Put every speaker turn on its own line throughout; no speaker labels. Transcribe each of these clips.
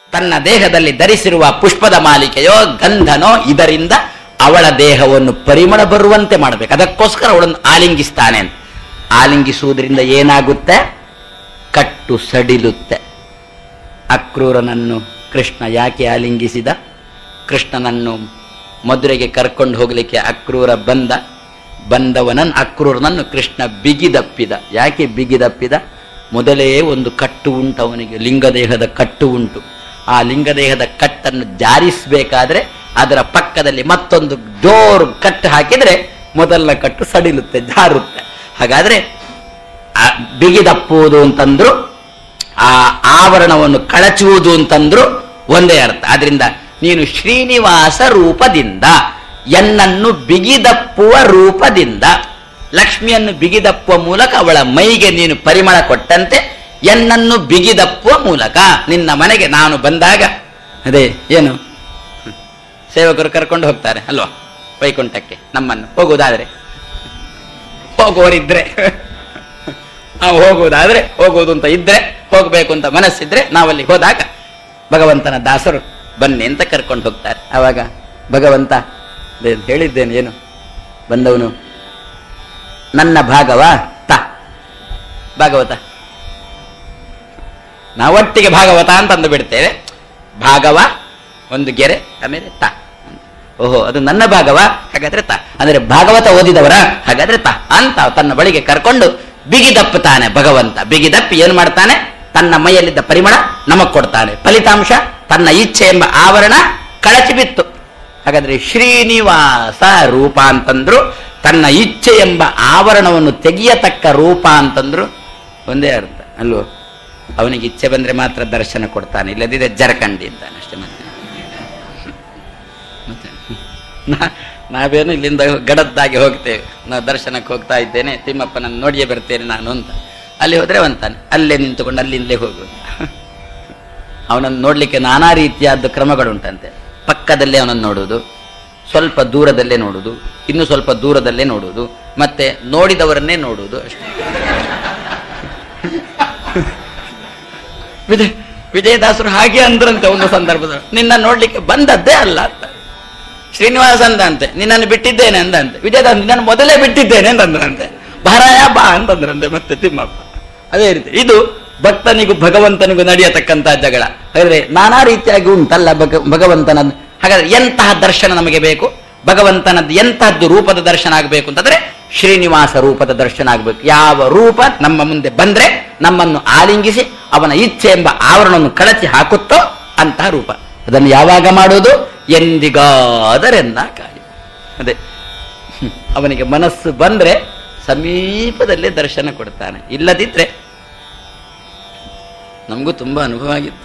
ತನ್ನ ದೇಹದಲ್ಲಿ ಧರಿಸಿರುವ ಪುಷ್ಪದ ಮಾಲಿಕೆಯೋ ಗಂಧನೋ ಇದರಿಂದ ಅವಳ ದೇಹವನ್ನು ಪರಿಮಳ ಬರುವಂತೆ ಮಾಡಬೇಕು ಅದಕ್ಕೋಸ್ಕರ ಅವಳನ್ನು ಆಲಿಂಗಿಸ್ತಾನೆ ಅಂತ ಆಲಿಂಗಿಸುವುದರಿಂದ ಏನಾಗುತ್ತೆ ಕಟ್ಟು ಸಡಿಲುತ್ತೆ ಅಕ್ರೂರನನ್ನು ಕೃಷ್ಣ ಯಾಕೆ ಆಲಿಂಗಿಸಿದ ಕೃಷ್ಣನನ್ನು ಮಧುರೆಗೆ ಕರ್ಕೊಂಡು ಹೋಗಲಿಕ್ಕೆ ಅಕ್ರೂರ ಬಂದ ಬಂದವನನ್ನು ಅಕ್ರೂರನನ್ನು ಕೃಷ್ಣ ಬಿಗಿದಪ್ಪಿದ ಯಾಕೆ ಬಿಗಿದಪ್ಪಿದ ಮೊದಲೇ ಒಂದು ಕಟ್ಟು ಉಂಟು ಅವನಿಗೆ ಲಿಂಗದೇಹದ ಕಟ್ಟು ಉಂಟು ಆ ಲಿಂಗದೇಹದ ಕಟ್ಟನ್ನು ಜಾರಿಸಬೇಕಾದ್ರೆ ಅದರ ಪಕ್ಕದಲ್ಲಿ ಮತ್ತೊಂದು ಜೋರು ಕಟ್ಟು ಹಾಕಿದ್ರೆ ಮೊದಲ ಕಟ್ಟು ಸಡಿಲುತ್ತೆ ಜಾರುತ್ತೆ ಹಾಗಾದ್ರೆ ಆ ಬಿಗಿದಪ್ಪುವುದು ಅಂತಂದ್ರು ಆ ಆವರಣವನ್ನು ಕಳಚುವುದು ಅಂತಂದ್ರು ಒಂದೇ ಅರ್ಥ ಆದ್ರಿಂದ ನೀನು ಶ್ರೀನಿವಾಸ ರೂಪದಿಂದ ಎನ್ನನ್ನು ಬಿಗಿದಪ್ಪುವ ರೂಪದಿಂದ ಲಕ್ಷ್ಮಿಯನ್ನು ಬಿಗಿದಪ್ಪುವ ಮೂಲಕ ಅವಳ ಮೈಗೆ ನೀನು ಪರಿಮಳ ಕೊಟ್ಟಂತೆ ಎನ್ನನ್ನು ಬಿಗಿದಪ್ಪುವ ಮೂಲಕ ನಿನ್ನ ಮನೆಗೆ ನಾನು ಬಂದಾಗ ಅದೇ ಏನು ಸೇವಕರು ಕರ್ಕೊಂಡು ಹೋಗ್ತಾರೆ ಅಲ್ವಾ ವೈಕುಂಠಕ್ಕೆ ನಮ್ಮನ್ನು ಹೋಗುವುದಾದ್ರೆ ಹೋಗುವವರಿದ್ರೆ ನಾವು ಹೋಗುವುದಾದ್ರೆ ಹೋಗುವುದು ಅಂತ ಇದ್ರೆ ಹೋಗಬೇಕು ಅಂತ ಮನಸ್ಸಿದ್ರೆ ನಾವಲ್ಲಿ ಹೋದಾಗ ಭಗವಂತನ ದಾಸರು ಬನ್ನಿ ಅಂತ ಕರ್ಕೊಂಡು ಹೋಗ್ತಾರೆ ಆವಾಗ ಭಗವಂತ ಅದೇ ಹೇಳಿದ್ದೇನೆ ಏನು ಬಂದವನು ನನ್ನ ಭಾಗವ ತ ಭಾಗವತ ನಾವೊಟ್ಟಿಗೆ ಭಾಗವತ ಅಂತ ಅಂದು ಬಿಡ್ತೇವೆ ಭಾಗವ ಒಂದು ಗೆರೆ ಆಮೇಲೆ ತ ಅಂತ. ಓಹೋ ಅದು ನನ್ನ ಭಾಗವ ಹಾಗಾದ್ರೆ ತ ಅಂದ್ರೆ ಭಾಗವತ ಓದಿದವರ ಹಾಗಾದ್ರೆ ತ ಅಂತ ತನ್ನ ಬಳಿಗೆ ಕರ್ಕೊಂಡು ಬಿಗಿದಪ್ಪುತ್ತಾನೆ ಭಗವಂತ ಬಿಗಿದಪ್ಪಿ ಏನ್ ಮಾಡ್ತಾನೆ ತನ್ನ ಮೈಯಲ್ಲಿದ್ದ ಪರಿಮಳ ನಮಗ್ ಕೊಡ್ತಾನೆ ಫಲಿತಾಂಶ ತನ್ನ ಇಚ್ಛೆ ಎಂಬ ಆವರಣ ಕಳಚಿ ಬಿತ್ತು ಹಾಗಾದ್ರೆ ಶ್ರೀನಿವಾಸ ರೂಪ ಅಂತಂದ್ರು ತನ್ನ ಇಚ್ಛೆ ಎಂಬ ಆವರಣವನ್ನು ತೆಗೆಯತಕ್ಕ ರೂಪ ಅಂತಂದ್ರು ಒಂದೇ ಅರ್ಥ ಅಲ್ವೋ ಅವನಿಗೆ ಇಚ್ಛೆ ಬಂದ್ರೆ ಮಾತ್ರ ದರ್ಶನ ಕೊಡ್ತಾನೆ ಇಲ್ಲದಿದ್ರೆ ಜರಕಂಡಿ ಅಂತಾನೆ ಅಷ್ಟೇ ಮತ್ತೆ ಮತ್ತೆ ನಾ- ನಾವೇನು ಇಲ್ಲಿಂದ ಗಡದ್ದಾಗಿ ಹೋಗ್ತೇವೆ ನಾವು ದರ್ಶನಕ್ಕೆ ಹೋಗ್ತಾ ಇದ್ದೇನೆ ತಿಮ್ಮಪ್ಪನನ್ನು ನೋಡಿಯೇ ಬರ್ತೇನೆ ನಾನು ಅಂತ ಅಲ್ಲಿ ಹೋದ್ರೆ ಅಂತಾನೆ ಅಲ್ಲೇ ನಿಂತುಕೊಂಡು ಅಲ್ಲಿಂದಲೇ ಹೋಗು ಅವನನ್ನು ನೋಡ್ಲಿಕ್ಕೆ ನಾನಾ ರೀತಿಯಾದ ಕ್ರಮಗಳುಂಟಂತೆ ಪಕ್ಕದಲ್ಲೇ ಅವನನ್ನು ನೋಡುವುದು ಸ್ವಲ್ಪ ದೂರದಲ್ಲೇ ನೋಡುವುದು ಇನ್ನು ಸ್ವಲ್ಪ ದೂರದಲ್ಲೇ ನೋಡುವುದು ಮತ್ತೆ ನೋಡಿದವರನ್ನೇ ನೋಡುವುದು ಅಷ್ಟೇ ವಿಜಯ ವಿಜಯದಾಸರು ಹಾಗೆ ಅಂದ್ರಂತೆ ಒಂದು ಸಂದರ್ಭದಲ್ಲಿ ನಿನ್ನ ನೋಡ್ಲಿಕ್ಕೆ ಬಂದದ್ದೇ ಅಲ್ಲ ಅಂತ ಶ್ರೀನಿವಾಸ ಅಂದಂತೆ ನಿನ್ನನ್ನು ಬಿಟ್ಟಿದ್ದೇನೆ ಅಂದಂತೆ ವಿಜಯದಾಸ್ ನಿನ್ನನ್ನು ಮೊದಲೇ ಬಿಟ್ಟಿದ್ದೇನೆ ಅಂತಂದ್ರಂತೆ ಬಾರಾಯ ಬಾ ಅಂತಂದ್ರಂತೆ ಮತ್ತೆ ತಿಮ್ಮಪ್ಪ ಅದೇ ರೀತಿ ಇದು ಭಕ್ತನಿಗೂ ಭಗವಂತನಿಗೂ ನಡೆಯತಕ್ಕಂತ ಜಗಳ ಹಾಗಾದ್ರೆ ನಾನಾ ರೀತಿಯಾಗಿ ಉಂಟಲ್ಲ ಭಗ ಭಗವಂತನ ಹಾಗಾದ್ರೆ ಎಂತಹ ದರ್ಶನ ನಮಗೆ ಬೇಕು ಭಗವಂತನದ್ದು ಎಂತಹದ್ದು ರೂಪದ ದರ್ಶನ ಆಗಬೇಕು ಅಂತಂದ್ರೆ ಶ್ರೀನಿವಾಸ ರೂಪದ ದರ್ಶನ ಆಗಬೇಕು ಯಾವ ರೂಪ ನಮ್ಮ ಮುಂದೆ ಬಂದ್ರೆ ನಮ್ಮನ್ನು ಆಲಿಂಗಿಸಿ ಅವನ ಇಚ್ಛೆ ಎಂಬ ಆವರಣವನ್ನು ಕಳಚಿ ಹಾಕುತ್ತೋ ಅಂತಹ ರೂಪ ಅದನ್ನು ಯಾವಾಗ ಮಾಡೋದು ಎಂದಿಗಾದರೆನ್ನ ಕಾರ್ಯ ಅದೇ ಹ್ಮ್. ಅವನಿಗೆ ಮನಸ್ಸು ಬಂದ್ರೆ ಸಮೀಪದಲ್ಲೇ ದರ್ಶನ ಕೊಡ್ತಾನೆ ಇಲ್ಲದಿದ್ರೆ ನಮಗೂ ತುಂಬಾ ಅನುಭವ ಆಗಿತ್ತು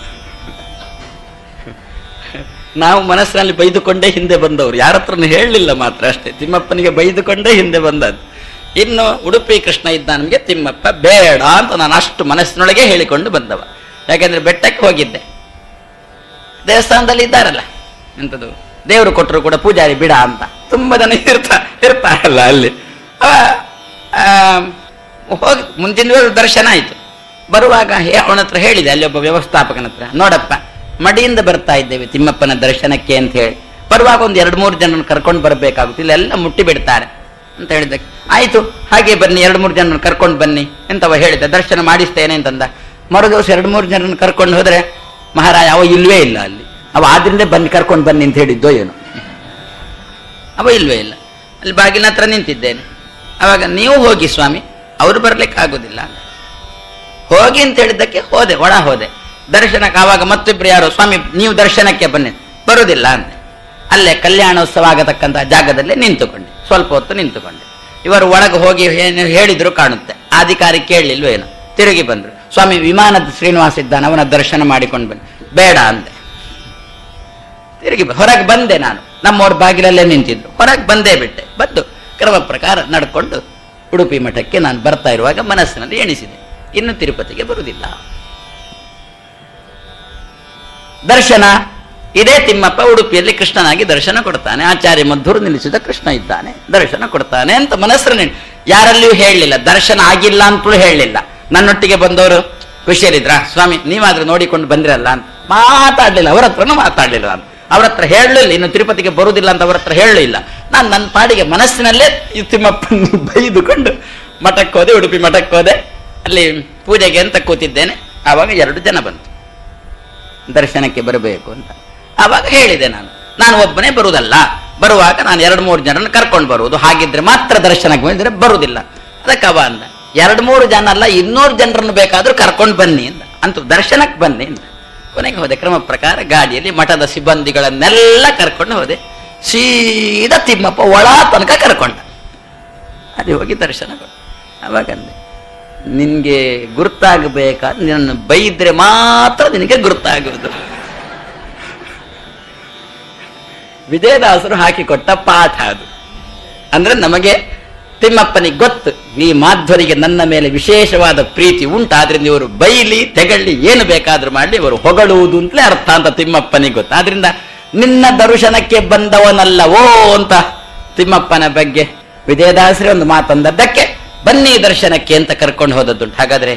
ನಾವು ಮನಸ್ಸಿನಲ್ಲಿ ಬೈದುಕೊಂಡೇ ಹಿಂದೆ ಬಂದವರು ಯಾರ ಹತ್ರನೂ ಹೇಳಲಿಲ್ಲ ಮಾತ್ರ ಅಷ್ಟೇ ತಿಮ್ಮಪ್ಪನಿಗೆ ಬೈದುಕೊಂಡೇ ಹಿಂದೆ ಬಂದದ್ದು ಇನ್ನು ಉಡುಪಿ ಕೃಷ್ಣ ಇದ್ದ ನಮಗೆ ತಿಮ್ಮಪ್ಪ ಬೇಡ ಅಂತ ನಾನು ಅಷ್ಟು ಮನಸ್ಸಿನೊಳಗೆ ಹೇಳಿಕೊಂಡು ಬಂದವ ಯಾಕೆಂದ್ರೆ ಬೆಟ್ಟಕ್ಕೆ ಹೋಗಿದ್ದೆ ದೇವಸ್ಥಾನದಲ್ಲಿ ಇದ್ದಾರಲ್ಲ ಎಂಥದ್ದು ದೇವರು ಕೊಟ್ಟರು ಕೂಡ ಪೂಜಾರಿ ಬಿಡ ಅಂತ ತುಂಬಾ ಜನ ಇರ್ತಾ ಇರ್ತಾರಲ್ಲ ಅಲ್ಲಿ ಅವ, ಆ, ಹೋಗಿ ಮುಂದಿನ ದಿವಸ ದರ್ಶನ ಆಯ್ತು ಬರುವಾಗ ಹೇ- ಅವನ ಹತ್ರ ಹೇಳಿದೆ ಅಲ್ಲಿ ಒಬ್ಬ ವ್ಯವಸ್ಥಾಪಕನ ಹತ್ರ ನೋಡಪ್ಪ ಮಡಿಯಿಂದ ಬರ್ತಾ ಇದ್ದೇವೆ ತಿಮ್ಮಪ್ಪನ ದರ್ಶನಕ್ಕೆ ಅಂತ ಹೇಳಿ ಬರುವಾಗ ಒಂದು ಎರಡು ಮೂರು ಜನರನ್ನು ಕರ್ಕೊಂಡು ಬರಬೇಕಾಗುತ್ತೆ ಇಲ್ಲೆಲ್ಲ ಮುಟ್ಟಿ ಬಿಡ್ತಾರೆ ಅಂತ ಹೇಳಿದ್ದಕ್ಕೆ ಆಯ್ತು ಹಾಗೆ ಬನ್ನಿ ಎರಡು ಮೂರು ಜನರನ್ನು ಕರ್ಕೊಂಡು ಬನ್ನಿ ಎಂತವ ಹೇಳಿದ ದರ್ಶನ ಮಾಡಿಸ್ತೇನೆ ಅಂತಂದ ಮರು ದಿವಸ ಎರಡು ಮೂರು ಜನರನ್ನು ಕರ್ಕೊಂಡು ಹೋದ್ರೆ ಮಹಾರಾಜ ಅವ ಇಲ್ವೇ ಇಲ್ಲ ಅಲ್ಲಿ ಅವ ಆದ್ರಿಂದ ಬನ್ನಿ ಕರ್ಕೊಂಡು ಬನ್ನಿ ಅಂತ ಹೇಳಿದ್ದೋ ಏನು ಅವ ಇಲ್ವೇ ಇಲ್ಲ ಅಲ್ಲಿ ಬಾಗಿಲ ಹತ್ರ ನಿಂತಿದ್ದೇನೆ ಅವಾಗ ನೀವು ಹೋಗಿ ಸ್ವಾಮಿ ಅವರು ಬರ್ಲಿಕ್ಕೆ ಆಗುದಿಲ್ಲ ಅಂತ. ಹೋಗಿ ಅಂತ ಹೇಳಿದ್ದಕ್ಕೆ ಹೋದೆ ಒಳ ಹೋದೆ ದರ್ಶನಕ್ಕೆ ಆವಾಗ ಮತ್ತಿಬ್ರು ಯಾರು ಸ್ವಾಮಿ ನೀವು ದರ್ಶನಕ್ಕೆ ಬನ್ನಿ ಬರುವುದಿಲ್ಲ ಅಂತೆ ಅಲ್ಲೇ ಕಲ್ಯಾಣೋತ್ಸವ ಆಗತಕ್ಕಂಥ ಜಾಗದಲ್ಲೇ ನಿಂತುಕೊಂಡೆ ಸ್ವಲ್ಪ ಹೊತ್ತು ನಿಂತುಕೊಂಡೆ ಇವರು ಒಳಗೆ ಹೋಗಿ ಏನು ಹೇಳಿದ್ರು ಕಾಣುತ್ತೆ ಆ ಅಧಿಕಾರಿ ಕೇಳಲಿಲ್ವ ಏನು ತಿರುಗಿ ಬಂದ್ರು ಸ್ವಾಮಿ ವಿಮಾನದ ಶ್ರೀನಿವಾಸ ಇದ್ದಾನೆ ಅವನ ದರ್ಶನ ಮಾಡಿಕೊಂಡು ಬನ್ನಿ ಬೇಡ ಅಂದೆ ತಿರುಗಿ ಬ- ಹೊರಗೆ ಬಂದೆ ನಾನು ನಮ್ಮವ್ರ ಬಾಗಿಲಲ್ಲೇ ನಿಂತಿದ್ರು ಹೊರಗೆ ಬಂದೇ ಬಿಟ್ಟೆ ಬಂದು ಕ್ರಮ ಪ್ರಕಾರ ನಡ್ಕೊಂಡು ಉಡುಪಿ ಮಠಕ್ಕೆ ನಾನು ಬರ್ತಾ ಇರುವಾಗ ಮನಸ್ಸಿನಲ್ಲಿ ಎಣಿಸಿದೆ ಇನ್ನು ತಿರುಪತಿಗೆ ಬರುವುದಿಲ್ಲ ದರ್ಶನ ಇದೇ ತಿಮ್ಮಪ್ಪ ಉಡುಪಿಯಲ್ಲಿ ಕೃಷ್ಣನಾಗಿ ದರ್ಶನ ಕೊಡ್ತಾನೆ ಆಚಾರ್ಯ ಮಧುರು ನಿಲ್ಲಿಸಿದ ಕೃಷ್ಣ ಇದ್ದಾನೆ ದರ್ಶನ ಕೊಡ್ತಾನೆ ಅಂತ ಮನಸ್ಸನ್ನು ಯಾರಲ್ಲಿಯೂ ಹೇಳಲಿಲ್ಲ ದರ್ಶನ ಆಗಿಲ್ಲ ಅಂತಲೂ ಹೇಳಲಿಲ್ಲ ನನ್ನೊಟ್ಟಿಗೆ ಬಂದವರು ಖುಷಿಯಲ್ಲಿದ್ರ ಸ್ವಾಮಿ ನೀವಾದ್ರೂ ನೋಡಿಕೊಂಡು ಬಂದ್ರಲ್ಲ ಅಂತ ಮಾತಾಡ್ಲಿಲ್ಲ ಅವ್ರ ಹತ್ರನೂ ಮಾತಾಡ್ಲಿಲ್ಲ ನಾನು ಅವ್ರ ಹತ್ರ ಹೇಳಲಿಲ್ಲ ಇನ್ನು ತಿರುಪತಿಗೆ ಬರುವುದಿಲ್ಲ ಅಂತ ಅವ್ರ ಹತ್ರ ಹೇಳಲಿಲ್ಲ ನಾನು ನನ್ನ ಪಾಡಿಗೆ ಮನಸ್ಸಿನಲ್ಲೇ ಈ ತಿಮ್ಮಪ್ಪನ ಬೈದುಕೊಂಡು ಮಠಕ್ಕೆ ಹೋದೆ ಉಡುಪಿ ಮಠಕ್ಕೆ ಹೋದೆ ಅಲ್ಲಿ ಪೂಜೆಗೆ ಅಂತ ಕೂತಿದ್ದೇನೆ ಆವಾಗ ಎರಡು ಜನ ಬಂತು ದರ್ಶನಕ್ಕೆ ಬರಬೇಕು ಅಂತ ಆವಾಗ ಹೇಳಿದೆ ನಾನು ನಾನು ಒಬ್ಬನೇ ಬರುವುದಲ್ಲ ಬರುವಾಗ ನಾನು ಎರಡು ಮೂರು ಜನರನ್ನು ಕರ್ಕೊಂಡು ಬರುವುದು ಹಾಗಿದ್ರೆ ಮಾತ್ರ ದರ್ಶನಕ್ಕೆ ಬಂದರೆ ಬರುವುದಿಲ್ಲ ಅದಕ್ಕೆ ಅವ ಅಂದ ಎರಡು ಮೂರು ಜನ ಅಲ್ಲ ಇನ್ನೂರು ಜನರನ್ನು ಬೇಕಾದ್ರೂ ಕರ್ಕೊಂಡು ಬನ್ನಿ ಅಂತ ಅಂತೂ ದರ್ಶನಕ್ಕೆ ಬನ್ನಿ ಅಂತ ಕೊನೆಗೆ ಹೋದೆ ಕ್ರಮ ಪ್ರಕಾರ ಗಾಡಿಯಲ್ಲಿ ಮಠದ ಸಿಬ್ಬಂದಿಗಳನ್ನೆಲ್ಲ ಕರ್ಕೊಂಡು ಹೋದೆ ಸೀದಾ ತಿಮ್ಮಪ್ಪ ಒಳ ತನಕ ಕರ್ಕೊಂಡ ಅಲ್ಲಿ ಹೋಗಿ ದರ್ಶನ ಕೊಡ ಅವಾಗಂದೆ ನಿನ್ಗೆ ಗುರುತಾಗಬೇಕಾದ್ರೆ ನಿನ್ನನ್ನು ಬೈದ್ರೆ ಮಾತ್ರ ನಿನಗೆ ಗುರುತಾಗುವುದು ವಿಜಯದಾಸರು ಹಾಕಿಕೊಟ್ಟ ಪಾಠ ಅದು ಅಂದ್ರೆ ನಮಗೆ ತಿಮ್ಮಪ್ಪನಿಗೆ ಗೊತ್ತು ಈ ಮಾಧ್ವರಿಗೆ ನನ್ನ ಮೇಲೆ ವಿಶೇಷವಾದ ಪ್ರೀತಿ ಉಂಟು ಆದ್ರಿಂದ ಇವರು ಬೈಲಿ ತೆಗಳ್ಳಿ ಏನು ಬೇಕಾದ್ರೂ ಮಾಡಲಿ ಇವರು ಹೊಗಳುವುದು ಅಂತಲೇ ಅರ್ಥ ಅಂತ ತಿಮ್ಮಪ್ಪನಿಗೆ ಗೊತ್ತು ಆದ್ರಿಂದ ನಿನ್ನ ದರ್ಶನಕ್ಕೆ ಬಂದವನಲ್ಲವೋ ಅಂತ ತಿಮ್ಮಪ್ಪನ ಬಗ್ಗೆ ವಿಜಯದಾಸರೇ ಒಂದು ಮಾತಂದದ್ದಕ್ಕೆ ಬನ್ನಿ ದರ್ಶನಕ್ಕೆ ಅಂತ ಕರ್ಕೊಂಡು ಹೋದದ್ದುಂಟು ಹಾಗಾದ್ರೆ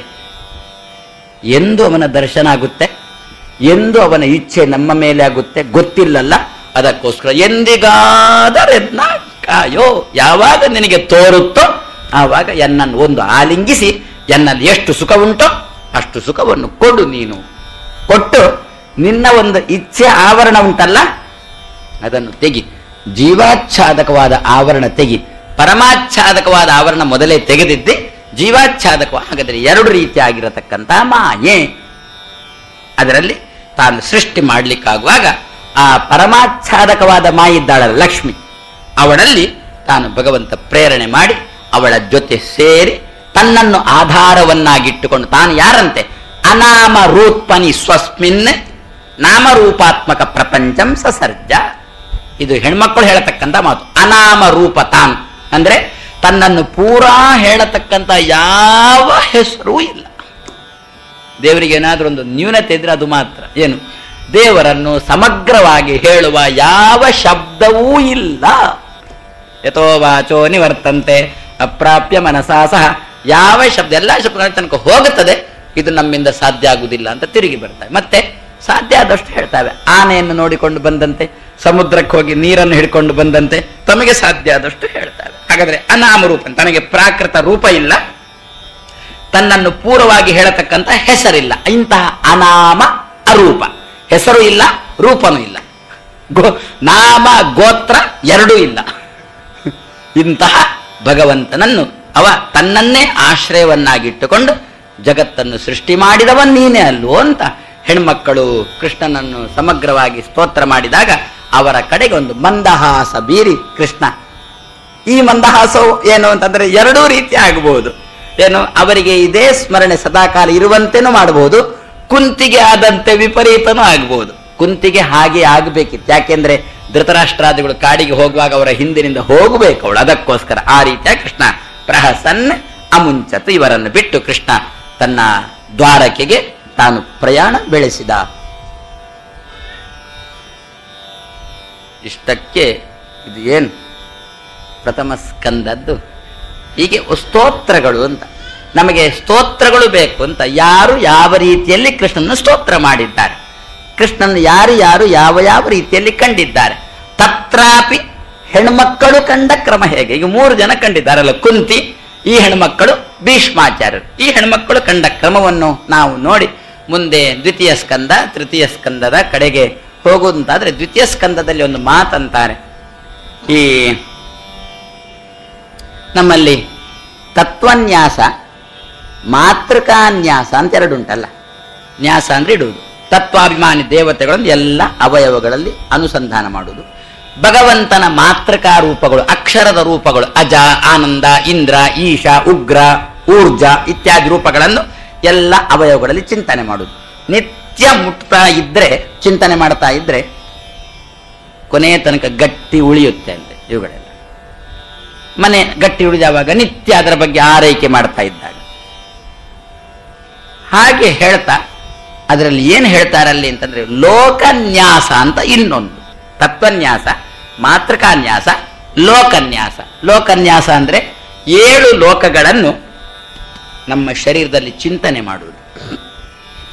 ಎಂದು ಅವನ ದರ್ಶನ ಆಗುತ್ತೆ ಎಂದು ಅವನ ಇಚ್ಛೆ ನಮ್ಮ ಮೇಲೆ ಆಗುತ್ತೆ ಗೊತ್ತಿಲ್ಲಲ್ಲ ಅದಕ್ಕೋಸ್ಕರ ಎಂದಿಗಾದರೆದ್ನ ಕಾಯೋ ಯಾವಾಗ ನಿನಗೆ ತೋರುತ್ತೋ ಆವಾಗ ಎನ್ನನ್ನು ಒಂದು ಆಲಿಂಗಿಸಿ ಎನ್ನಲ್ಲಿ ಎಷ್ಟು ಸುಖ ಉಂಟೋ ಅಷ್ಟು ಸುಖವನ್ನು ಕೊಡು ನೀನು ಕೊಟ್ಟು ನಿನ್ನ ಒಂದು ಇಚ್ಛೆ ಆವರಣ ಉಂಟಲ್ಲ ಅದನ್ನು ತೆಗಿ ಜೀವಾಚ್ಛಾದಕವಾದ ಆವರಣ ತೆಗಿ ಪರಮಾಚ್ಛಾದಕವಾದ ಆವರಣ ಮೊದಲೇ ತೆಗೆದಿದ್ದೆ ಜೀವಾಚ್ಛಾದಕ ಹಾಗಾದರೆ ಎರಡು ರೀತಿಯಾಗಿರತಕ್ಕಂಥ ಮಾಯೆ ಅದರಲ್ಲಿ ತಾನು ಸೃಷ್ಟಿ ಮಾಡಲಿಕ್ಕಾಗುವಾಗ ಆ ಪರಮಾಚ್ಛಾದಕವಾದ ಮಾಯಿ ಇದ್ದಾಳಲ್ಲ ಲಕ್ಷ್ಮಿ ಅವಳಲ್ಲಿ ತಾನು ಭಗವಂತ ಪ್ರೇರಣೆ ಮಾಡಿ ಅವಳ ಜೊತೆ ಸೇರಿ ತನ್ನನ್ನು ಆಧಾರವನ್ನಾಗಿಟ್ಟುಕೊಂಡು ತಾನು ಯಾರಂತೆ ಅನಾಮ ರೂಪನಿ ಸ್ವಸ್ಮಿನ್ ನಾಮರೂಪಾತ್ಮಕ ಪ್ರಪಂಚಂ ಸಸರ್ಜ ಇದು ಹೆಣ್ಮಕ್ಕಳು ಹೇಳತಕ್ಕಂಥ ಮಾತು ಅನಾಮ ರೂಪ ತಾನು ಅಂದ್ರೆ ತನ್ನನ್ನು ಪೂರಾ ಹೇಳತಕ್ಕಂಥ ಯಾವ ಹೆಸರೂ ಇಲ್ಲ ದೇವರಿಗೆ ಏನಾದ್ರೂ ಒಂದು ನ್ಯೂನತೆ ಇದ್ರೆ ಅದು ಮಾತ್ರ ಏನು ದೇವರನ್ನು ಸಮಗ್ರವಾಗಿ ಹೇಳುವ ಯಾವ ಶಬ್ದವೂ ಇಲ್ಲ ಯಥೋ ವಾಚೋ ನಿವರ್ತಂತೆ ಅಪ್ರಾಪ್ಯ ಮನಸಾ ಸಹ ಯಾವ ಶಬ್ದ ಎಲ್ಲ ಶಬ್ದಗಳ ತನಕ ಹೋಗುತ್ತದೆ ಇದು ನಮ್ಮಿಂದ ಸಾಧ್ಯ ಆಗುವುದಿಲ್ಲ ಅಂತ ತಿರುಗಿ ಬರ್ತವೆ ಮತ್ತೆ ಸಾಧ್ಯ ಆದಷ್ಟು ಹೇಳ್ತಾವೆ ಆನೆಯನ್ನು ನೋಡಿಕೊಂಡು ಬಂದಂತೆ ಸಮುದ್ರಕ್ಕೆ ಹೋಗಿ ನೀರನ್ನು ಹಿಡ್ಕೊಂಡು ಬಂದಂತೆ ತಮಗೆ ಸಾಧ್ಯ ಆದಷ್ಟು ಹೇಳ್ತಾವೆ ಹಾಗಾದ್ರೆ ಅನಾಮರೂಪ ತನಗೆ ಪ್ರಾಕೃತ ರೂಪ ಇಲ್ಲ ತನ್ನನ್ನು ಪೂರ್ವವಾಗಿ ಹೇಳತಕ್ಕಂಥ ಹೆಸರಿಲ್ಲ ಇಂತಹ ಅನಾಮ ಅರೂಪ ಹೆಸರು ಇಲ್ಲ ರೂಪನೂ ಇಲ್ಲ ಗೋ ನಾಮ ಗೋತ್ರ ಎರಡೂ ಇಲ್ಲ ಇಂತಹ ಭಗವಂತನನ್ನು ಅವ ತನ್ನನ್ನೇ ಆಶ್ರಯವನ್ನಾಗಿಟ್ಟುಕೊಂಡು ಜಗತ್ತನ್ನು ಸೃಷ್ಟಿ ಮಾಡಿದವ ನೀನೇ ಅಲ್ವೋ ಅಂತ ಹೆಣ್ಮಕ್ಕಳು ಕೃಷ್ಣನನ್ನು ಸಮಗ್ರವಾಗಿ ಸ್ತೋತ್ರ ಮಾಡಿದಾಗ ಅವರ ಕಡೆಗೆ ಒಂದು ಮಂದಹಾಸ ಬೀರಿ ಕೃಷ್ಣ ಈ ಮಂದಹಾಸವು ಏನು ಅಂತಂದ್ರೆ ಎರಡೂ ರೀತಿ ಆಗಬಹುದು ಏನು ಅವರಿಗೆ ಇದೇ ಸ್ಮರಣೆ ಸದಾಕಾಲ ಇರುವಂತೆನೂ ಮಾಡಬಹುದು ಕುಂತಿಗೆ ಆದಂತೆ ವಿಪರೀತನೂ ಆಗಬಹುದು ಕುಂತಿಗೆ ಹಾಗೆ ಆಗಬೇಕಿತ್ತು ಯಾಕೆಂದ್ರೆ ಧೃತರಾಷ್ಟ್ರಾದಿಗಳು ಕಾಡಿಗೆ ಹೋಗುವಾಗ ಅವರ ಹಿಂದಿನಿಂದ ಹೋಗಬೇಕು ಅವಳು ಅದಕ್ಕೋಸ್ಕರ ಆ ರೀತಿಯ ಕೃಷ್ಣ ಪ್ರಹಸನ್ ಅಮುಂಚತು ಇವರನ್ನು ಬಿಟ್ಟು ಕೃಷ್ಣ ತನ್ನ ದ್ವಾರಕೆಗೆ ತಾನು ಪ್ರಯಾಣ ಬೆಳೆಸಿದ ಇಷ್ಟಕ್ಕೆ ಇದು ಏನು ಪ್ರಥಮ ಸ್ಕಂದದ್ದು ಹೀಗೆ ಸ್ತೋತ್ರಗಳು ಅಂತ ನಮಗೆ ಸ್ತೋತ್ರಗಳು ಬೇಕು ಅಂತ ಯಾರು ಯಾವ ರೀತಿಯಲ್ಲಿ ಕೃಷ್ಣನ ಸ್ತೋತ್ರ ಮಾಡಿದ್ದಾರೆ ಕೃಷ್ಣನ ಯಾರು ಯಾರು ಯಾವ ಯಾವ ರೀತಿಯಲ್ಲಿ ಕಂಡಿದ್ದಾರೆ ತತ್ರಾಪಿ ಹೆಣ್ಮಕ್ಕಳು ಕಂಡ ಕ್ರಮ ಹೇಗೆ ಈಗ ಮೂರು ಜನ ಕಂಡಿದ್ದಾರಲ್ಲ ಕುಂತಿ ಈ ಹೆಣ್ಮಕ್ಕಳು ಭೀಷ್ಮಾಚಾರ್ಯರು ಈ ಹೆಣ್ಮಕ್ಕಳು ಕಂಡ ಕ್ರಮವನ್ನು ನಾವು ನೋಡಿ ಮುಂದೆ ದ್ವಿತೀಯ ಸ್ಕಂದ ತೃತೀಯ ಸ್ಕಂದದ ಕಡೆಗೆ ಹೋಗುವುದಂತಾದ್ರೆ ದ್ವಿತೀಯ ಸ್ಕಂದದಲ್ಲಿ ಒಂದು ಮಾತಂತಾರೆ ಈ ನಮ್ಮಲ್ಲಿ ತತ್ವನ್ಯಾಸ ಮಾತೃಕಾನ್ಯಾಸ ಅಂತ ಎರಡು ಉಂಟಲ್ಲ ನ್ಯಾಸ ಅಂದ್ರೆ ಇಡುವುದು ತತ್ವಾಭಿಮಾನಿ ದೇವತೆಗಳನ್ನು ಎಲ್ಲ ಅವಯವಗಳಲ್ಲಿ ಅನುಸಂಧಾನ ಮಾಡುವುದು ಭಗವಂತನ ಮಾತೃಕಾ ರೂಪಗಳು ಅಕ್ಷರದ ರೂಪಗಳು ಅಜ ಆನಂದ ಇಂದ್ರ ಈಶ ಉಗ್ರ ಊರ್ಜ ಇತ್ಯಾದಿ ರೂಪಗಳನ್ನು ಎಲ್ಲ ಅವಯವಗಳಲ್ಲಿ ಚಿಂತನೆ ಮಾಡುವುದು ನಿತ್ಯ ಮುಟ್ತಾ ಇದ್ರೆ ಚಿಂತನೆ ಮಾಡ್ತಾ ಇದ್ರೆ ಕೊನೆಯ ತನಕ ಗಟ್ಟಿ ಉಳಿಯುತ್ತೆ ಅಂತೆ ಇವುಗಳೆಲ್ಲ ಮನೆ ಗಟ್ಟಿ ಉಳಿದಾವಾಗ ನಿತ್ಯ ಅದರ ಬಗ್ಗೆ ಆರೈಕೆ ಮಾಡ್ತಾ ಇದ್ದಾಗ ಹಾಗೆ ಹೇಳ್ತಾ ಅದರಲ್ಲಿ ಏನು ಹೇಳ್ತಾರಲ್ಲಿ ಅಂತಂದ್ರೆ ಲೋಕನ್ಯಾಸ ಅಂತ ಇನ್ನೊಂದು ತತ್ವನ್ಯಾಸ ಮಾತೃಕಾನ್ಯಾಸ ಲೋಕನ್ಯಾಸ ಲೋಕನ್ಯಾಸ ಅಂದ್ರೆ ಏಳು ಲೋಕಗಳನ್ನು ನಮ್ಮ ಶರೀರದಲ್ಲಿ ಚಿಂತನೆ ಮಾಡುವುದು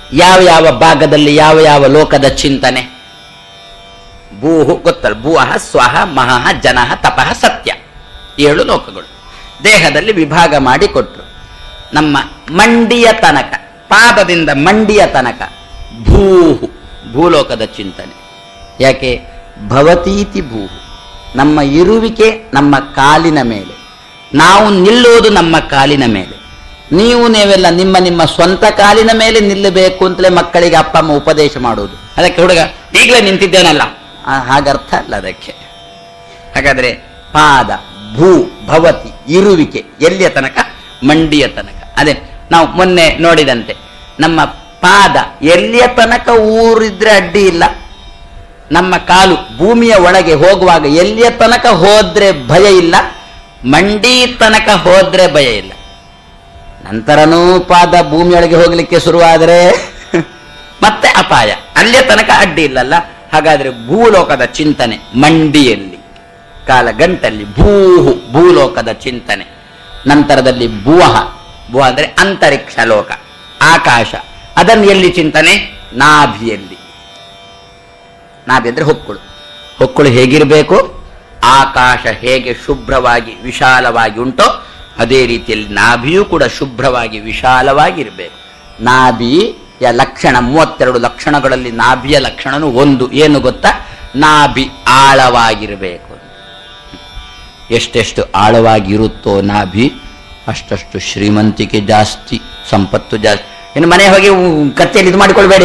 ಯಾವ ಯಾವ ಭಾಗದಲ್ಲಿ ಯಾವ ಯಾವ ಲೋಕದ ಚಿಂತನೆ ಭೂಹು ಗೊತ್ತಲ್ಲ ಭೂಹ ಸ್ವಹ ಮಹಃ ಜನಃ ತಪಃ ಸತ್ಯ ಏಳು ಲೋಕಗಳು ದೇಹದಲ್ಲಿ ವಿಭಾಗ ಮಾಡಿ ಕೊಟ್ರು ನಮ್ಮ ಮಂಡಿಯ ತನಕ ಪಾದದಿಂದ ಮಂಡಿಯ ತನಕ ಭೂಹು ಭೂಲೋಕದ ಚಿಂತನೆ ಯಾಕೆ ಭವತೀತಿ ಭೂಹು ನಮ್ಮ ಇರುವಿಕೆ ನಮ್ಮ ಕಾಲಿನ ಮೇಲೆ ನಾವು ನಿಲ್ಲುವುದು ನಮ್ಮ ಕಾಲಿನ ಮೇಲೆ ನೀವು ನೀವೆಲ್ಲ ನಿಮ್ಮ ನಿಮ್ಮ ಸ್ವಂತ ಕಾಲಿನ ಮೇಲೆ ನಿಲ್ಲಬೇಕು ಅಂತಲೇ ಮಕ್ಕಳಿಗೆ ಅಪ್ಪ ಅಮ್ಮ ಉಪದೇಶ ಮಾಡುವುದು ಅದಕ್ಕೆ ಹುಡುಗ ಈಗಲೇ ನಿಂತಿದ್ದೇನಲ್ಲ ಆ, ಹಾಗರ್ಥ ಅಲ್ಲ ಅದಕ್ಕೆ ಹಾಗಾದ್ರೆ ಪಾದ ಭೂ ಭವತಿ ಇರುವಿಕೆ ಎಲ್ಲಿಯ ತನಕ ಮಂಡಿಯ ತನಕ ಅದೇ ನಾವು ಮೊನ್ನೆ ನೋಡಿದಂತೆ ನಮ್ಮ ಪಾದ ಎಲ್ಲಿಯ ತನಕ ಊರಿದ್ರೆ ಅಡ್ಡಿ ಇಲ್ಲ ನಮ್ಮ ಕಾಲು ಭೂಮಿಯ ಒಳಗೆ ಹೋಗುವಾಗ ಎಲ್ಲಿಯ ತನಕ ಹೋದ್ರೆ ಭಯ ಇಲ್ಲ ಮಂಡಿ ತನಕ ಹೋದ್ರೆ ಭಯ ಇಲ್ಲ ನಂತರನೂ ಪಾದ ಭೂಮಿಯೊಳಗೆ ಹೋಗ್ಲಿಕ್ಕೆ ಶುರುವಾದರೆ ಮತ್ತೆ ಅಪಾಯ ಅಲ್ಲಿಯ ತನಕ ಅಡ್ಡಿ ಇಲ್ಲಲ್ಲ ಹಾಗಾದ್ರೆ ಭೂಲೋಕದ ಚಿಂತನೆ ಮಂಡಿಯಲ್ಲಿ ಕಾಲ ಗಂಟಲ್ಲಿ ಭೂಹು ಭೂಲೋಕದ ಚಿಂತನೆ ನಂತರದಲ್ಲಿ ಭುವಃ ಭುವ ಅಂದ್ರೆ ಅಂತರಿಕ್ಷ ಲೋಕ ಆಕಾಶ ಅದನ್ನು ಎಲ್ಲಿ ಚಿಂತನೆ ನಾಭಿಯಲ್ಲಿ ನಾಭಿ ಅಂದ್ರೆ ಹೊಕ್ಕುಳು ಹೊಕ್ಕುಳು ಹೇಗಿರಬೇಕು ಆಕಾಶ ಹೇಗೆ ಶುಭ್ರವಾಗಿ ವಿಶಾಲವಾಗಿ ಉಂಟೋ ಅದೇ ರೀತಿಯಲ್ಲಿ ನಾಭಿಯೂ ಕೂಡ ಶುಭ್ರವಾಗಿ ವಿಶಾಲವಾಗಿ ಇರಬೇಕು ನಾಭಿಯ ಲಕ್ಷಣ ಮೂವತ್ತೆರಡು ಲಕ್ಷಣಗಳಲ್ಲಿ ನಾಭಿಯ ಲಕ್ಷಣನು ಒಂದು ಏನು ಗೊತ್ತಾ ನಾಭಿ ಆಳವಾಗಿರಬೇಕು ಎಷ್ಟೆಷ್ಟು ಆಳವಾಗಿರುತ್ತೋ ನಾಭಿ ಅಷ್ಟಷ್ಟು ಶ್ರೀಮಂತಿಕೆ ಜಾಸ್ತಿ ಸಂಪತ್ತು ಜಾಸ್ತಿ ಇನ್ನು ಮನೆ ಹೋಗಿ ಉ- ಕತ್ತಿಯಲ್ಲಿ ಇದು ಮಾಡಿಕೊಳ್ಬೇಡಿ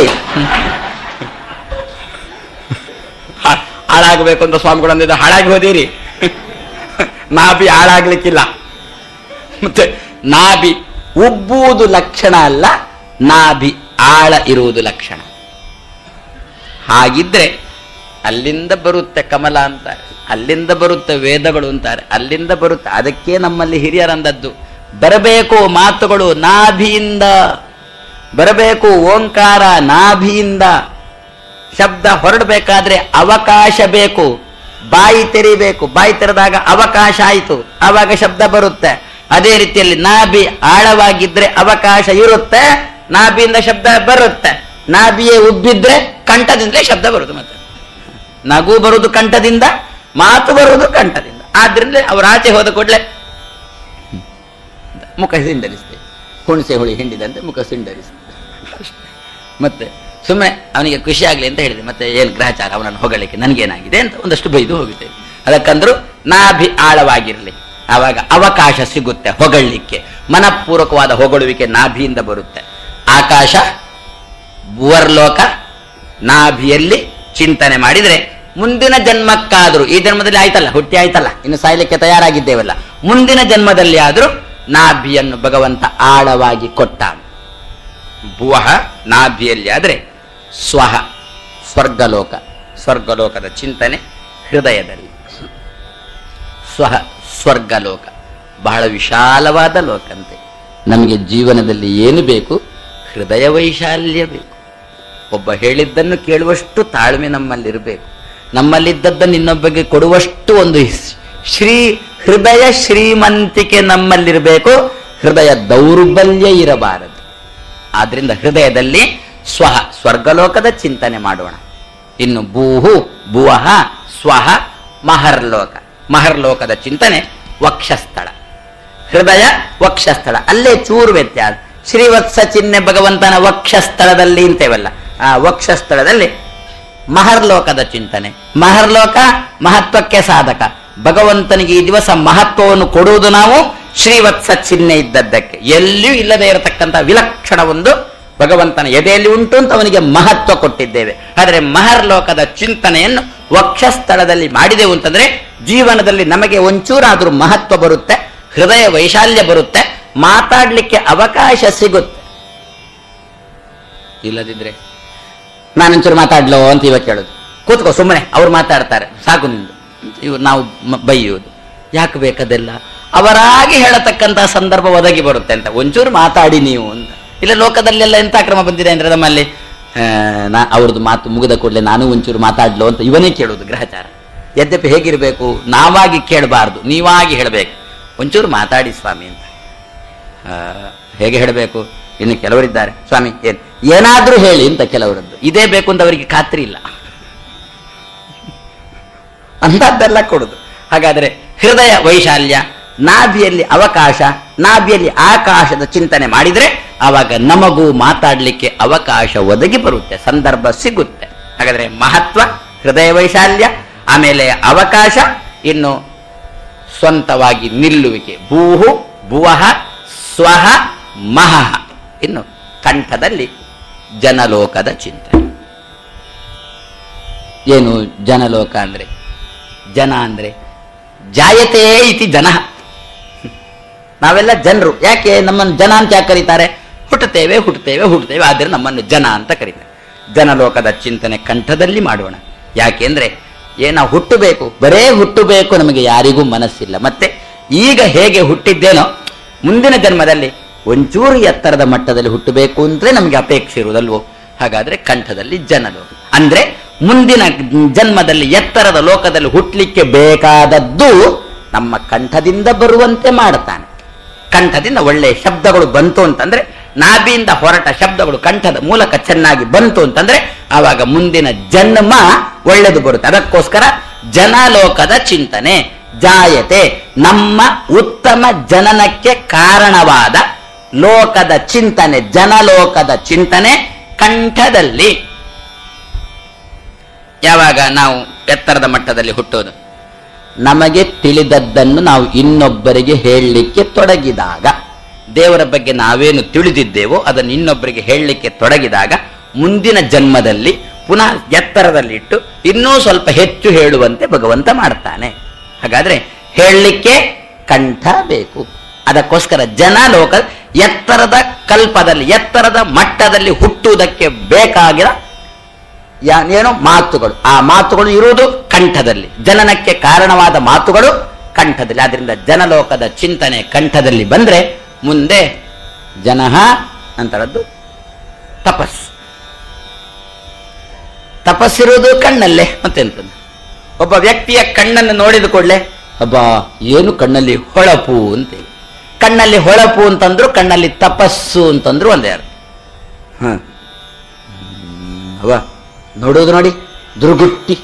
ಹಾ- ಹಾಳಾಗಬೇಕು ಅಂತ ಸ್ವಾಮಿಗಳು ಅಂದಿದ್ದ ಹಾಳಾಗಿ ಹೋದಿರಿ ನಾಭಿ ಹಾಳಾಗ್ಲಿಕ್ಕಿಲ್ಲ ಮತ್ತೆ ನಾಭಿ ಉಬ್ಬುವುದು ಲಕ್ಷಣ ಅಲ್ಲ ನಾಭಿ ಆಳ ಇರುವುದು ಲಕ್ಷಣ ಹಾಗಿದ್ರೆ ಅಲ್ಲಿಂದ ಬರುತ್ತೆ ಕಮಲ ಅಂತಾರೆ ಅಲ್ಲಿಂದ ಬರುತ್ತೆ ವೇದಗಳು ಅಂತಾರೆ ಅಲ್ಲಿಂದ ಬರುತ್ತೆ ಅದಕ್ಕೆ ನಮ್ಮಲ್ಲಿ ಹಿರಿಯರಂದದ್ದು ಬರಬೇಕು ಮಾತುಗಳು ನಾಭಿಯಿಂದ ಬರಬೇಕು ಓಂಕಾರ ನಾಭಿಯಿಂದ ಶಬ್ದ ಹೊರಡಬೇಕಾದ್ರೆ ಅವಕಾಶ ಬೇಕು ಬಾಯಿ ತೆರಿಬೇಕು ಬಾಯಿ ತೆರೆದಾಗ ಅವಕಾಶ ಆಯಿತು ಆವಾಗ ಶಬ್ದ ಬರುತ್ತೆ ಅದೇ ರೀತಿಯಲ್ಲಿ ನಾಭಿ ಆಳವಾಗಿದ್ರೆ ಅವಕಾಶ ಇರುತ್ತೆ ನಾಭಿಯಿಂದ ಶಬ್ದ ಬರುತ್ತೆ ನಾಭಿಯೇ ಉಬ್ಬಿದ್ರೆ ಕಂಠದಿಂದಲೇ ಶಬ್ದ ಬರುತ್ತೆ ಮತ್ತೆ ನಗು ಬರುವುದು ಕಂಠದಿಂದ ಮಾತು ಬರುವುದು ಕಂಠದಿಂದ ಆದ್ರಿಂದ ಅವ್ರ ಆಚೆ ಹೋದ ಕೂಡಲೇ ಮುಖ ಸಿಂಡರಿಸ್ತೇವೆ ಹುಣಸೆ ಹುಳಿ ಹಿಂಡಿದಂತೆ ಮುಖ ಸಿಂಡರಿಸ್ತೇವೆ ಮತ್ತೆ ಸುಮ್ಮನೆ ಅವನಿಗೆ ಖುಷಿ ಆಗಲಿ ಅಂತ ಹೇಳಿದೆ ಮತ್ತೆ ಏನು ಗ್ರಹಚಾರ ಅವನನ್ನು ಹೊಗಳಿಕೆ ನನಗೇನಾಗಿದೆ ಅಂತ ಒಂದಷ್ಟು ಬೈದು ಹೋಗುತ್ತೆ ಅದಕ್ಕಂದ್ರು ನಾಭಿ ಆಳವಾಗಿರಲಿ ಆವಾಗ ಅವಕಾಶ ಸಿಗುತ್ತೆ ಹೊಗಳಲಿಕ್ಕೆ ಮನಪೂರ್ವಕವಾದ ಹೊಗಳುವಿಕೆ ನಾಭಿಯಿಂದ ಬರುತ್ತೆ ಆಕಾಶ ಭುವರ್ಲೋಕ ನಾಭಿಯಲ್ಲಿ ಚಿಂತನೆ ಮಾಡಿದರೆ ಮುಂದಿನ ಜನ್ಮಕ್ಕಾದರೂ ಈ ಜನ್ಮದಲ್ಲಿ ಆಯ್ತಲ್ಲ ಹುಟ್ಟಿ ಆಯ್ತಲ್ಲ ಇನ್ನು ಸಾಯ್ಲಿಕ್ಕೆ ತಯಾರಾಗಿದ್ದೇವಲ್ಲ ಮುಂದಿನ ಜನ್ಮದಲ್ಲಿ ಆದರೂ ನಾಭಿಯನ್ನು ಭಗವಂತ ಆಳವಾಗಿ ಕೊಟ್ಟ ಭುವಃ ನಾಭಿಯಲ್ಲಿ ಆದರೆ ಸ್ವಹ ಸ್ವರ್ಗಲೋಕ ಸ್ವರ್ಗಲೋಕದ ಚಿಂತನೆ ಹೃದಯದಲ್ಲಿ ಸ್ವಹ ಸ್ವರ್ಗಲೋಕ ಬಹಳ ವಿಶಾಲವಾದ ಲೋಕಂತೆ ನಮಗೆ ಜೀವನದಲ್ಲಿ ಏನು ಬೇಕು ಹೃದಯ ವೈಶಾಲ್ಯ ಬೇಕು ಒಬ್ಬ ಹೇಳಿದ್ದನ್ನು ಕೇಳುವಷ್ಟು ತಾಳ್ಮೆ ನಮ್ಮಲ್ಲಿರಬೇಕು ನಮ್ಮಲ್ಲಿದ್ದದ್ದನ್ನು ಇನ್ನೊಬ್ಬಗೆ ಕೊಡುವಷ್ಟು ಒಂದು ಸ್- ಶ್ರೀ ಹೃದಯ ಶ್ರೀಮಂತಿಕೆ ನಮ್ಮಲ್ಲಿರಬೇಕು ಹೃದಯ ದೌರ್ಬಲ್ಯ ಇರಬಾರದು ಆದ್ರಿಂದ ಹೃದಯದಲ್ಲಿ ಸ್ವಹ ಸ್ವರ್ಗಲೋಕದ ಚಿಂತನೆ ಮಾಡೋಣ ಇನ್ನು ಭೂಹು ಭುವಃ ಸ್ವಹ ಮಹರ್ಲೋಕ ಮಹರ್ಲೋಕದ ಚಿಂತನೆ ವಕ್ಷಸ್ಥಳ ಹೃದಯ ವಕ್ಷಸ್ಥಳ ಅಲ್ಲೇ ಚೂರು ವ್ಯತ್ಯಾಸ ಶ್ರೀವತ್ಸ ಚಿಹ್ನೆ ಭಗವಂತನ ವಕ್ಷಸ್ಥಳದಲ್ಲಿ ಅಂತೇವಲ್ಲ ಆ ವಕ್ಷಸ್ಥಳದಲ್ಲಿ ಮಹರ್ಲೋಕದ ಚಿಂತನೆ ಮಹರ್ಲೋಕ ಮಹತ್ವಕ್ಕೆ ಸಾಧಕ ಭಗವಂತನಿಗೆ ಈ ದಿವಸ ಮಹತ್ವವನ್ನು ಕೊಡುವುದು ನಾವು ಶ್ರೀವತ್ಸ ಚಿಹ್ನೆ ಇದ್ದದ್ದಕ್ಕೆ ಎಲ್ಲಿಯೂ ಇಲ್ಲದೆ ಇರತಕ್ಕಂಥ ವಿಲಕ್ಷಣ ಒಂದು ಭಗವಂತನ ಎದೆಯಲ್ಲಿ ಉಂಟು ಅಂತ ಅವನಿಗೆ ಮಹತ್ವ ಕೊಟ್ಟಿದ್ದೇವೆ ಆದರೆ ಮಹರ್ಲೋಕದ ಚಿಂತನೆಯನ್ನು ವಕ್ಷಸ್ಥಳದಲ್ಲಿ ಮಾಡಿದೆವು ಅಂತಂದ್ರೆ ಜೀವನದಲ್ಲಿ ನಮಗೆ ಒಂಚೂರಾದ್ರೂ ಮಹತ್ವ ಬರುತ್ತೆ ಹೃದಯ ವೈಶಾಲ್ಯ ಬರುತ್ತೆ ಮಾತಾಡ್ಲಿಕ್ಕೆ ಅವಕಾಶ ಸಿಗುತ್ತೆ ಇಲ್ಲದಿದ್ರೆ ನಾನೊಂಚೂರು ಮಾತಾಡ್ಲೋ ಅಂತ ಇವಾಗ ಕೇಳೋದು ಕೂತ್ಕೋ ಸುಮ್ಮನೆ ಅವ್ರು ಮಾತಾಡ್ತಾರೆ ಸಾಕು ನಿಂದು ಇವ್ ನಾವು ಮ- ಬೈಯುವುದು ಯಾಕೆ ಬೇಕದೆಲ್ಲ ಅವರಾಗಿ ಹೇಳತಕ್ಕಂತಹ ಸಂದರ್ಭ ಒದಗಿ ಬರುತ್ತೆ ಅಂತ ಒಂಚೂರು ಮಾತಾಡಿ ನೀವು ಅಂತ ಇಲ್ಲ ಲೋಕದಲ್ಲೆಲ್ಲ ಎಂತ ಕ್ರಮ ಬಂದಿದೆ ಅಂದ್ರೆ ನಮ್ಮಲ್ಲಿ ಆ, ನಾ ಅವ್ರದ್ದು ಮಾತು ಮುಗಿದ ಕೂಡಲೇ ನಾನು ಒಂಚೂರು ಮಾತಾಡ್ಲೋ ಅಂತ ಇವನೇ ಕೇಳೋದು ಗ್ರಹಚಾರ ಯದ್ಯಪಿ ಹೇಗಿರಬೇಕು ನಾವಾಗಿ ಕೇಳಬಾರ್ದು ನೀವಾಗಿ ಹೇಳಬೇಕು ಒಂಚೂರು ಮಾತಾಡಿ ಸ್ವಾಮಿ ಅಂತ ಆ, ಹೇಗೆ ಹೇಳಬೇಕು ಇನ್ನು ಕೆಲವರಿದ್ದಾರೆ ಸ್ವಾಮಿ ಏನ್ ಏನಾದ್ರೂ ಹೇಳಿ ಅಂತ ಕೆಲವರದ್ದು ಇದೇ ಬೇಕು ಅಂತ ಅವರಿಗೆ ಖಾತ್ರಿ ಇಲ್ಲ ಅಂತದ್ದೆಲ್ಲ ಕೊಡುದು ಹಾಗಾದ್ರೆ ಹೃದಯ ವೈಶಾಲ್ಯ ನಾಭಿಯಲ್ಲಿ ಅವಕಾಶ ನಾಭಿಯಲ್ಲಿ ಆಕಾಶದ ಚಿಂತನೆ ಮಾಡಿದ್ರೆ ಆವಾಗ ನಮಗೂ ಮಾತಾಡ್ಲಿಕ್ಕೆ ಅವಕಾಶ ಒದಗಿ ಬರುತ್ತೆ ಸಂದರ್ಭ ಸಿಗುತ್ತೆ ಹಾಗಾದ್ರೆ ಮಹತ್ವ ಹೃದಯ ವೈಶಾಲ್ಯ ಆಮೇಲೆ ಅವಕಾಶ ಇನ್ನು ಸ್ವಂತವಾಗಿ ನಿಲ್ಲುವಿಕೆ ಭೂಹು ಭುವಃ ಸ್ವಹ ಮಹಃ ಇನ್ನು ಕಂಠದಲ್ಲಿ ಜನಲೋಕದ ಚಿಂತನೆ ಏನು ಜನಲೋಕ ಅಂದ್ರೆ ಜನ ಅಂದ್ರೆ ಜಾಯತೆ ಇತಿ ಜನ ನಾವೆಲ್ಲ ಜನರು ಯಾಕೆ ನಮ್ಮನ್ನು ಜನ ಅಂತ ಯಾಕೆ ಕರೀತಾರೆ ಹುಟ್ಟುತ್ತೇವೆ ಹುಟ್ಟುತ್ತೇವೆ ಹುಟ್ಟುತ್ತೇವೆ ಆದ್ರೆ ನಮ್ಮನ್ನು ಜನ ಅಂತ ಕರೀತಾರೆ ಜನಲೋಕದ ಚಿಂತನೆ ಕಂಠದಲ್ಲಿ ಮಾಡೋಣ ಯಾಕೆಂದ್ರೆ ಏ ನಾವು ಹುಟ್ಟಬೇಕು ಬರೇ ಹುಟ್ಟಬೇಕು ನಮಗೆ ಯಾರಿಗೂ ಮನಸ್ಸಿಲ್ಲ ಮತ್ತೆ ಈಗ ಹೇಗೆ ಹುಟ್ಟಿದ್ದೇನೋ ಮುಂದಿನ ಜನ್ಮದಲ್ಲಿ ಒಂಚೂರು ಎತ್ತರದ ಮಟ್ಟದಲ್ಲಿ ಹುಟ್ಟಬೇಕು ಅಂದ್ರೆ ನಮಗೆ ಅಪೇಕ್ಷೆ ಇರುವುದಲ್ವೋ ಹಾಗಾದ್ರೆ ಕಂಠದಲ್ಲಿ ಜನಲೋಕ ಅಂದ್ರೆ ಮುಂದಿನ ಜನ್ಮದಲ್ಲಿ ಎತ್ತರದ ಲೋಕದಲ್ಲಿ ಹುಟ್ಟಲಿಕ್ಕೆ ಬೇಕಾದದ್ದು ನಮ್ಮ ಕಂಠದಿಂದ ಬರುವಂತೆ ಮಾಡ್ತಾನೆ ಕಂಠದಿಂದ ಒಳ್ಳೆಯ ಶಬ್ದಗಳು ಬಂತು ಅಂತಂದ್ರೆ ನಾಭಿಯಿಂದ ಹೊರಟ ಶಬ್ದಗಳು ಕಂಠದ ಮೂಲಕ ಚೆನ್ನಾಗಿ ಬಂತು ಅಂತಂದ್ರೆ ಆವಾಗ ಮುಂದಿನ ಜನ್ಮ ಒಳ್ಳೆದು ಬರುತ್ತೆ ಅದಕ್ಕೋಸ್ಕರ ಜನಲೋಕದ ಚಿಂತನೆ ಜಾಯತೆ ನಮ್ಮ ಉತ್ತಮ ಜನನಕ್ಕೆ ಕಾರಣವಾದ ಲೋಕದ ಚಿಂತನೆ ಜನಲೋಕದ ಚಿಂತನೆ ಕಂಠದಲ್ಲಿ ಯಾವಾಗ ನಾವು ಎತ್ತರದ ಮಟ್ಟದಲ್ಲಿ ಹುಟ್ಟೋದು ನಮಗೆ ತಿಳಿದದ್ದನ್ನು ನಾವು ಇನ್ನೊಬ್ಬರಿಗೆ ಹೇಳಲಿಕ್ಕೆ ತೊಡಗಿದಾಗ ದೇವರ ಬಗ್ಗೆ ನಾವೇನು ತಿಳಿದಿದ್ದೇವೋ ಅದನ್ನು ಇನ್ನೊಬ್ಬರಿಗೆ ಹೇಳಲಿಕ್ಕೆ ತೊಡಗಿದಾಗ ಮುಂದಿನ ಜನ್ಮದಲ್ಲಿ ಪುನಃ ಎತ್ತರದಲ್ಲಿಟ್ಟು ಇನ್ನೂ ಸ್ವಲ್ಪ ಹೆಚ್ಚು ಹೇಳುವಂತೆ ಭಗವಂತ ಮಾಡ್ತಾನೆ ಹಾಗಾದ್ರೆ ಹೇಳಲಿಕ್ಕೆ ಕಂಠ ಬೇಕು ಅದಕ್ಕೋಸ್ಕರ ಜನ ಲೋಕ ಎತ್ತರದ ಕಲ್ಪದಲ್ಲಿ ಎತ್ತರದ ಮಟ್ಟದಲ್ಲಿ ಹುಟ್ಟುವುದಕ್ಕೆ ಬೇಕಾಗಿರೋ ಯಾ- ಏನೋ ಮಾತುಗಳು ಆ ಮಾತುಗಳು ಇರುವುದು ಕಂಠದಲ್ಲಿ ಜನನಕ್ಕೆ ಕಾರಣವಾದ ಮಾತುಗಳು ಕಂಠದಲ್ಲಿ ಆದ್ರಿಂದ ಜನಲೋಕದ ಚಿಂತನೆ ಕಂಠದಲ್ಲಿ ಬಂದ್ರೆ ಮುಂದೆ ಜನಃ ಅಂತರದ್ದು ತಪಸ್ ತಪಸ್ಸಿರುವುದು ಕಣ್ಣಲ್ಲೇ ಮತ್ತೆಂತದ್ದು ಒಬ್ಬ ವ್ಯಕ್ತಿಯ ಕಣ್ಣನ್ನು ನೋಡಿದ ಕೂಡಲೇ ಅಬ್ಬಾ ಏನು ಕಣ್ಣಲ್ಲಿ ಹೊಳಪು ಅಂತೇಳಿ ಕಣ್ಣಲ್ಲಿ ಹೊಳಪು ಅಂತಂದ್ರು ಕಣ್ಣಲ್ಲಿ ತಪಸ್ಸು ಅಂತಂದ್ರು ಒಂದೇ ಅರ್ಥ ಹ ಅವ ನೋಡೋದು ನೋಡಿ ದುರ್ಗುಟ್ಟಿ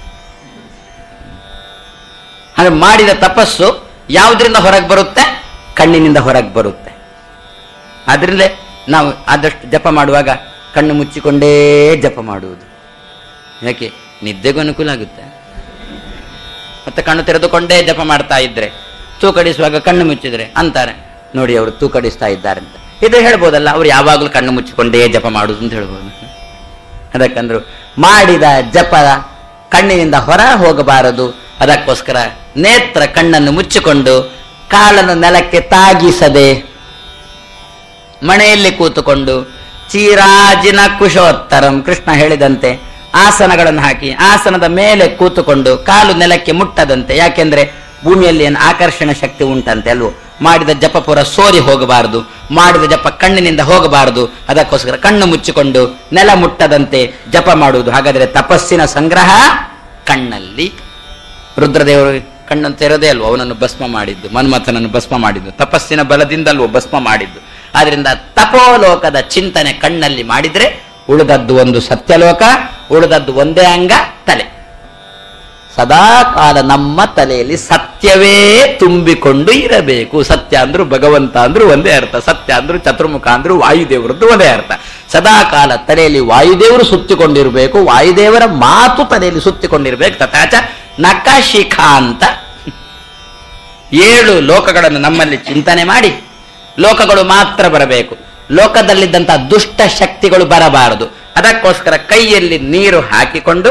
ಹಾಗೆ ಮಾಡಿದ ತಪಸ್ಸು ಯಾವುದರಿಂದ ಹೊರಗೆ ಬರುತ್ತೆ ಕಣ್ಣಿನಿಂದ ಹೊರಗೆ ಬರುತ್ತೆ ಆದ್ರಿಂದ ನಾವು ಆದಷ್ಟು ಜಪ ಮಾಡುವಾಗ ಕಣ್ಣು ಮುಚ್ಚಿಕೊಂಡೇ ಜಪ ಮಾಡುವುದು ಯಾಕೆ ನಿದ್ದೆಗೂ ಅನುಕೂಲ ಆಗುತ್ತೆ ಮತ್ತೆ ಕಣ್ಣು ತೆರೆದುಕೊಂಡೇ ಜಪ ಮಾಡ್ತಾ ಇದ್ರೆ ತೂಕಡಿಸುವಾಗ ಕಣ್ಣು ಮುಚ್ಚಿದ್ರೆ ಅಂತಾರೆ ನೋಡಿ ಅವರು ತೂಕಡಿಸ್ತಾ ಇದ್ದಾರೆ ಅಂತ ಇದು ಹೇಳ್ಬೋದಲ್ಲ ಅವ್ರು ಯಾವಾಗಲೂ ಕಣ್ಣು ಮುಚ್ಚಿಕೊಂಡೇ ಜಪ ಮಾಡುದು ಅಂತ ಹೇಳ್ಬೋದು ಅದಕ್ಕಂದ್ರು ಮಾಡಿದ ಜಪ ಕಣ್ಣಿನಿಂದ ಹೊರ ಹೋಗಬಾರದು ಅದಕ್ಕೋಸ್ಕರ ನೇತ್ರ ಕಣ್ಣನ್ನು ಮುಚ್ಚಿಕೊಂಡು ಕಾಲನ್ನು ನೆಲಕ್ಕೆ ತಾಗಿಸದೆ ಮನೆಯಲ್ಲಿ ಕೂತುಕೊಂಡು ಚೀರಾಜಿನ ಕುಶೋತ್ತರಂ ಕೃಷ್ಣ ಹೇಳಿದಂತೆ ಆಸನಗಳನ್ನು ಹಾಕಿ ಆಸನದ ಮೇಲೆ ಕೂತುಕೊಂಡು ಕಾಲು ನೆಲಕ್ಕೆ ಮುಟ್ಟದಂತೆ ಯಾಕೆಂದ್ರೆ ಭೂಮಿಯಲ್ಲಿ ಏನು ಆಕರ್ಷಣ ಶಕ್ತಿ ಉಂಟಂತೆ ಅಲ್ವೋ ಮಾಡಿದ ಜಪ ಪುರ ಸೋರಿ ಹೋಗಬಾರದು ಮಾಡಿದ ಜಪ ಕಣ್ಣಿನಿಂದ ಹೋಗಬಾರದು ಅದಕ್ಕೋಸ್ಕರ ಕಣ್ಣು ಮುಚ್ಚಿಕೊಂಡು ನೆಲ ಮುಟ್ಟದಂತೆ ಜಪ ಮಾಡುವುದು ಹಾಗಾದ್ರೆ ತಪಸ್ಸಿನ ಸಂಗ್ರಹ ಕಣ್ಣಲ್ಲಿ ರುದ್ರದೇವರು ಕಣ್ಣನ್ನು ತೆರೆದೇ ಅಲ್ವೋ ಅವನನ್ನು ಭಸ್ಮ ಮಾಡಿದ್ದು ಮನ್ಮಥನನ್ನು ಭಸ್ಮ ಮಾಡಿದ್ದು ತಪಸ್ಸಿನ ಬಲದಿಂದಲ್ವೋ ಭಸ್ಮ ಮಾಡಿದ್ದು ಆದ್ರಿಂದ ತಪೋಲೋಕದ ಚಿಂತನೆ ಕಣ್ಣಲ್ಲಿ ಮಾಡಿದ್ರೆ ಉಳಿದದ್ದು ಒಂದು ಸತ್ಯಲೋಕ ಉಳಿದದ್ದು ಒಂದೇ ಅಂಗ ತಲೆ ಸದಾ ಕಾಲ ನಮ್ಮ ತಲೆಯಲ್ಲಿ ಸತ್ಯವೇ ತುಂಬಿಕೊಂಡು ಇರಬೇಕು ಸತ್ಯ ಅಂದ್ರು ಭಗವಂತ ಅಂದ್ರು ಒಂದೇ ಅರ್ಥ ಸತ್ಯ ಅಂದ್ರು ಚತುರ್ಮುಖ ಅಂದ್ರು ವಾಯುದೇವರದ್ದು ಒಂದೇ ಅರ್ಥ ಸದಾ ಕಾಲ ತಲೆಯಲ್ಲಿ ವಾಯುದೇವರು ಸುತ್ತಿಕೊಂಡಿರಬೇಕು ವಾಯುದೇವರ ಮಾತು ತಲೆಯಲ್ಲಿ ಸುತ್ತಿಕೊಂಡಿರ್ಬೇಕು ತಥಾಚ ನಖಶಿಖ ಅಂತ ಏಳು ಲೋಕಗಳನ್ನು ನಮ್ಮಲ್ಲಿ ಚಿಂತನೆ ಮಾಡಿ ಲೋಕಗಳು ಮಾತ್ರ ಬರಬೇಕು ಲೋಕದಲ್ಲಿದ್ದಂತಹ ದುಷ್ಟ ಶಕ್ತಿಗಳು ಬರಬಾರದು ಅದಕ್ಕೋಸ್ಕರ ಕೈಯಲ್ಲಿ ನೀರು ಹಾಕಿಕೊಂಡು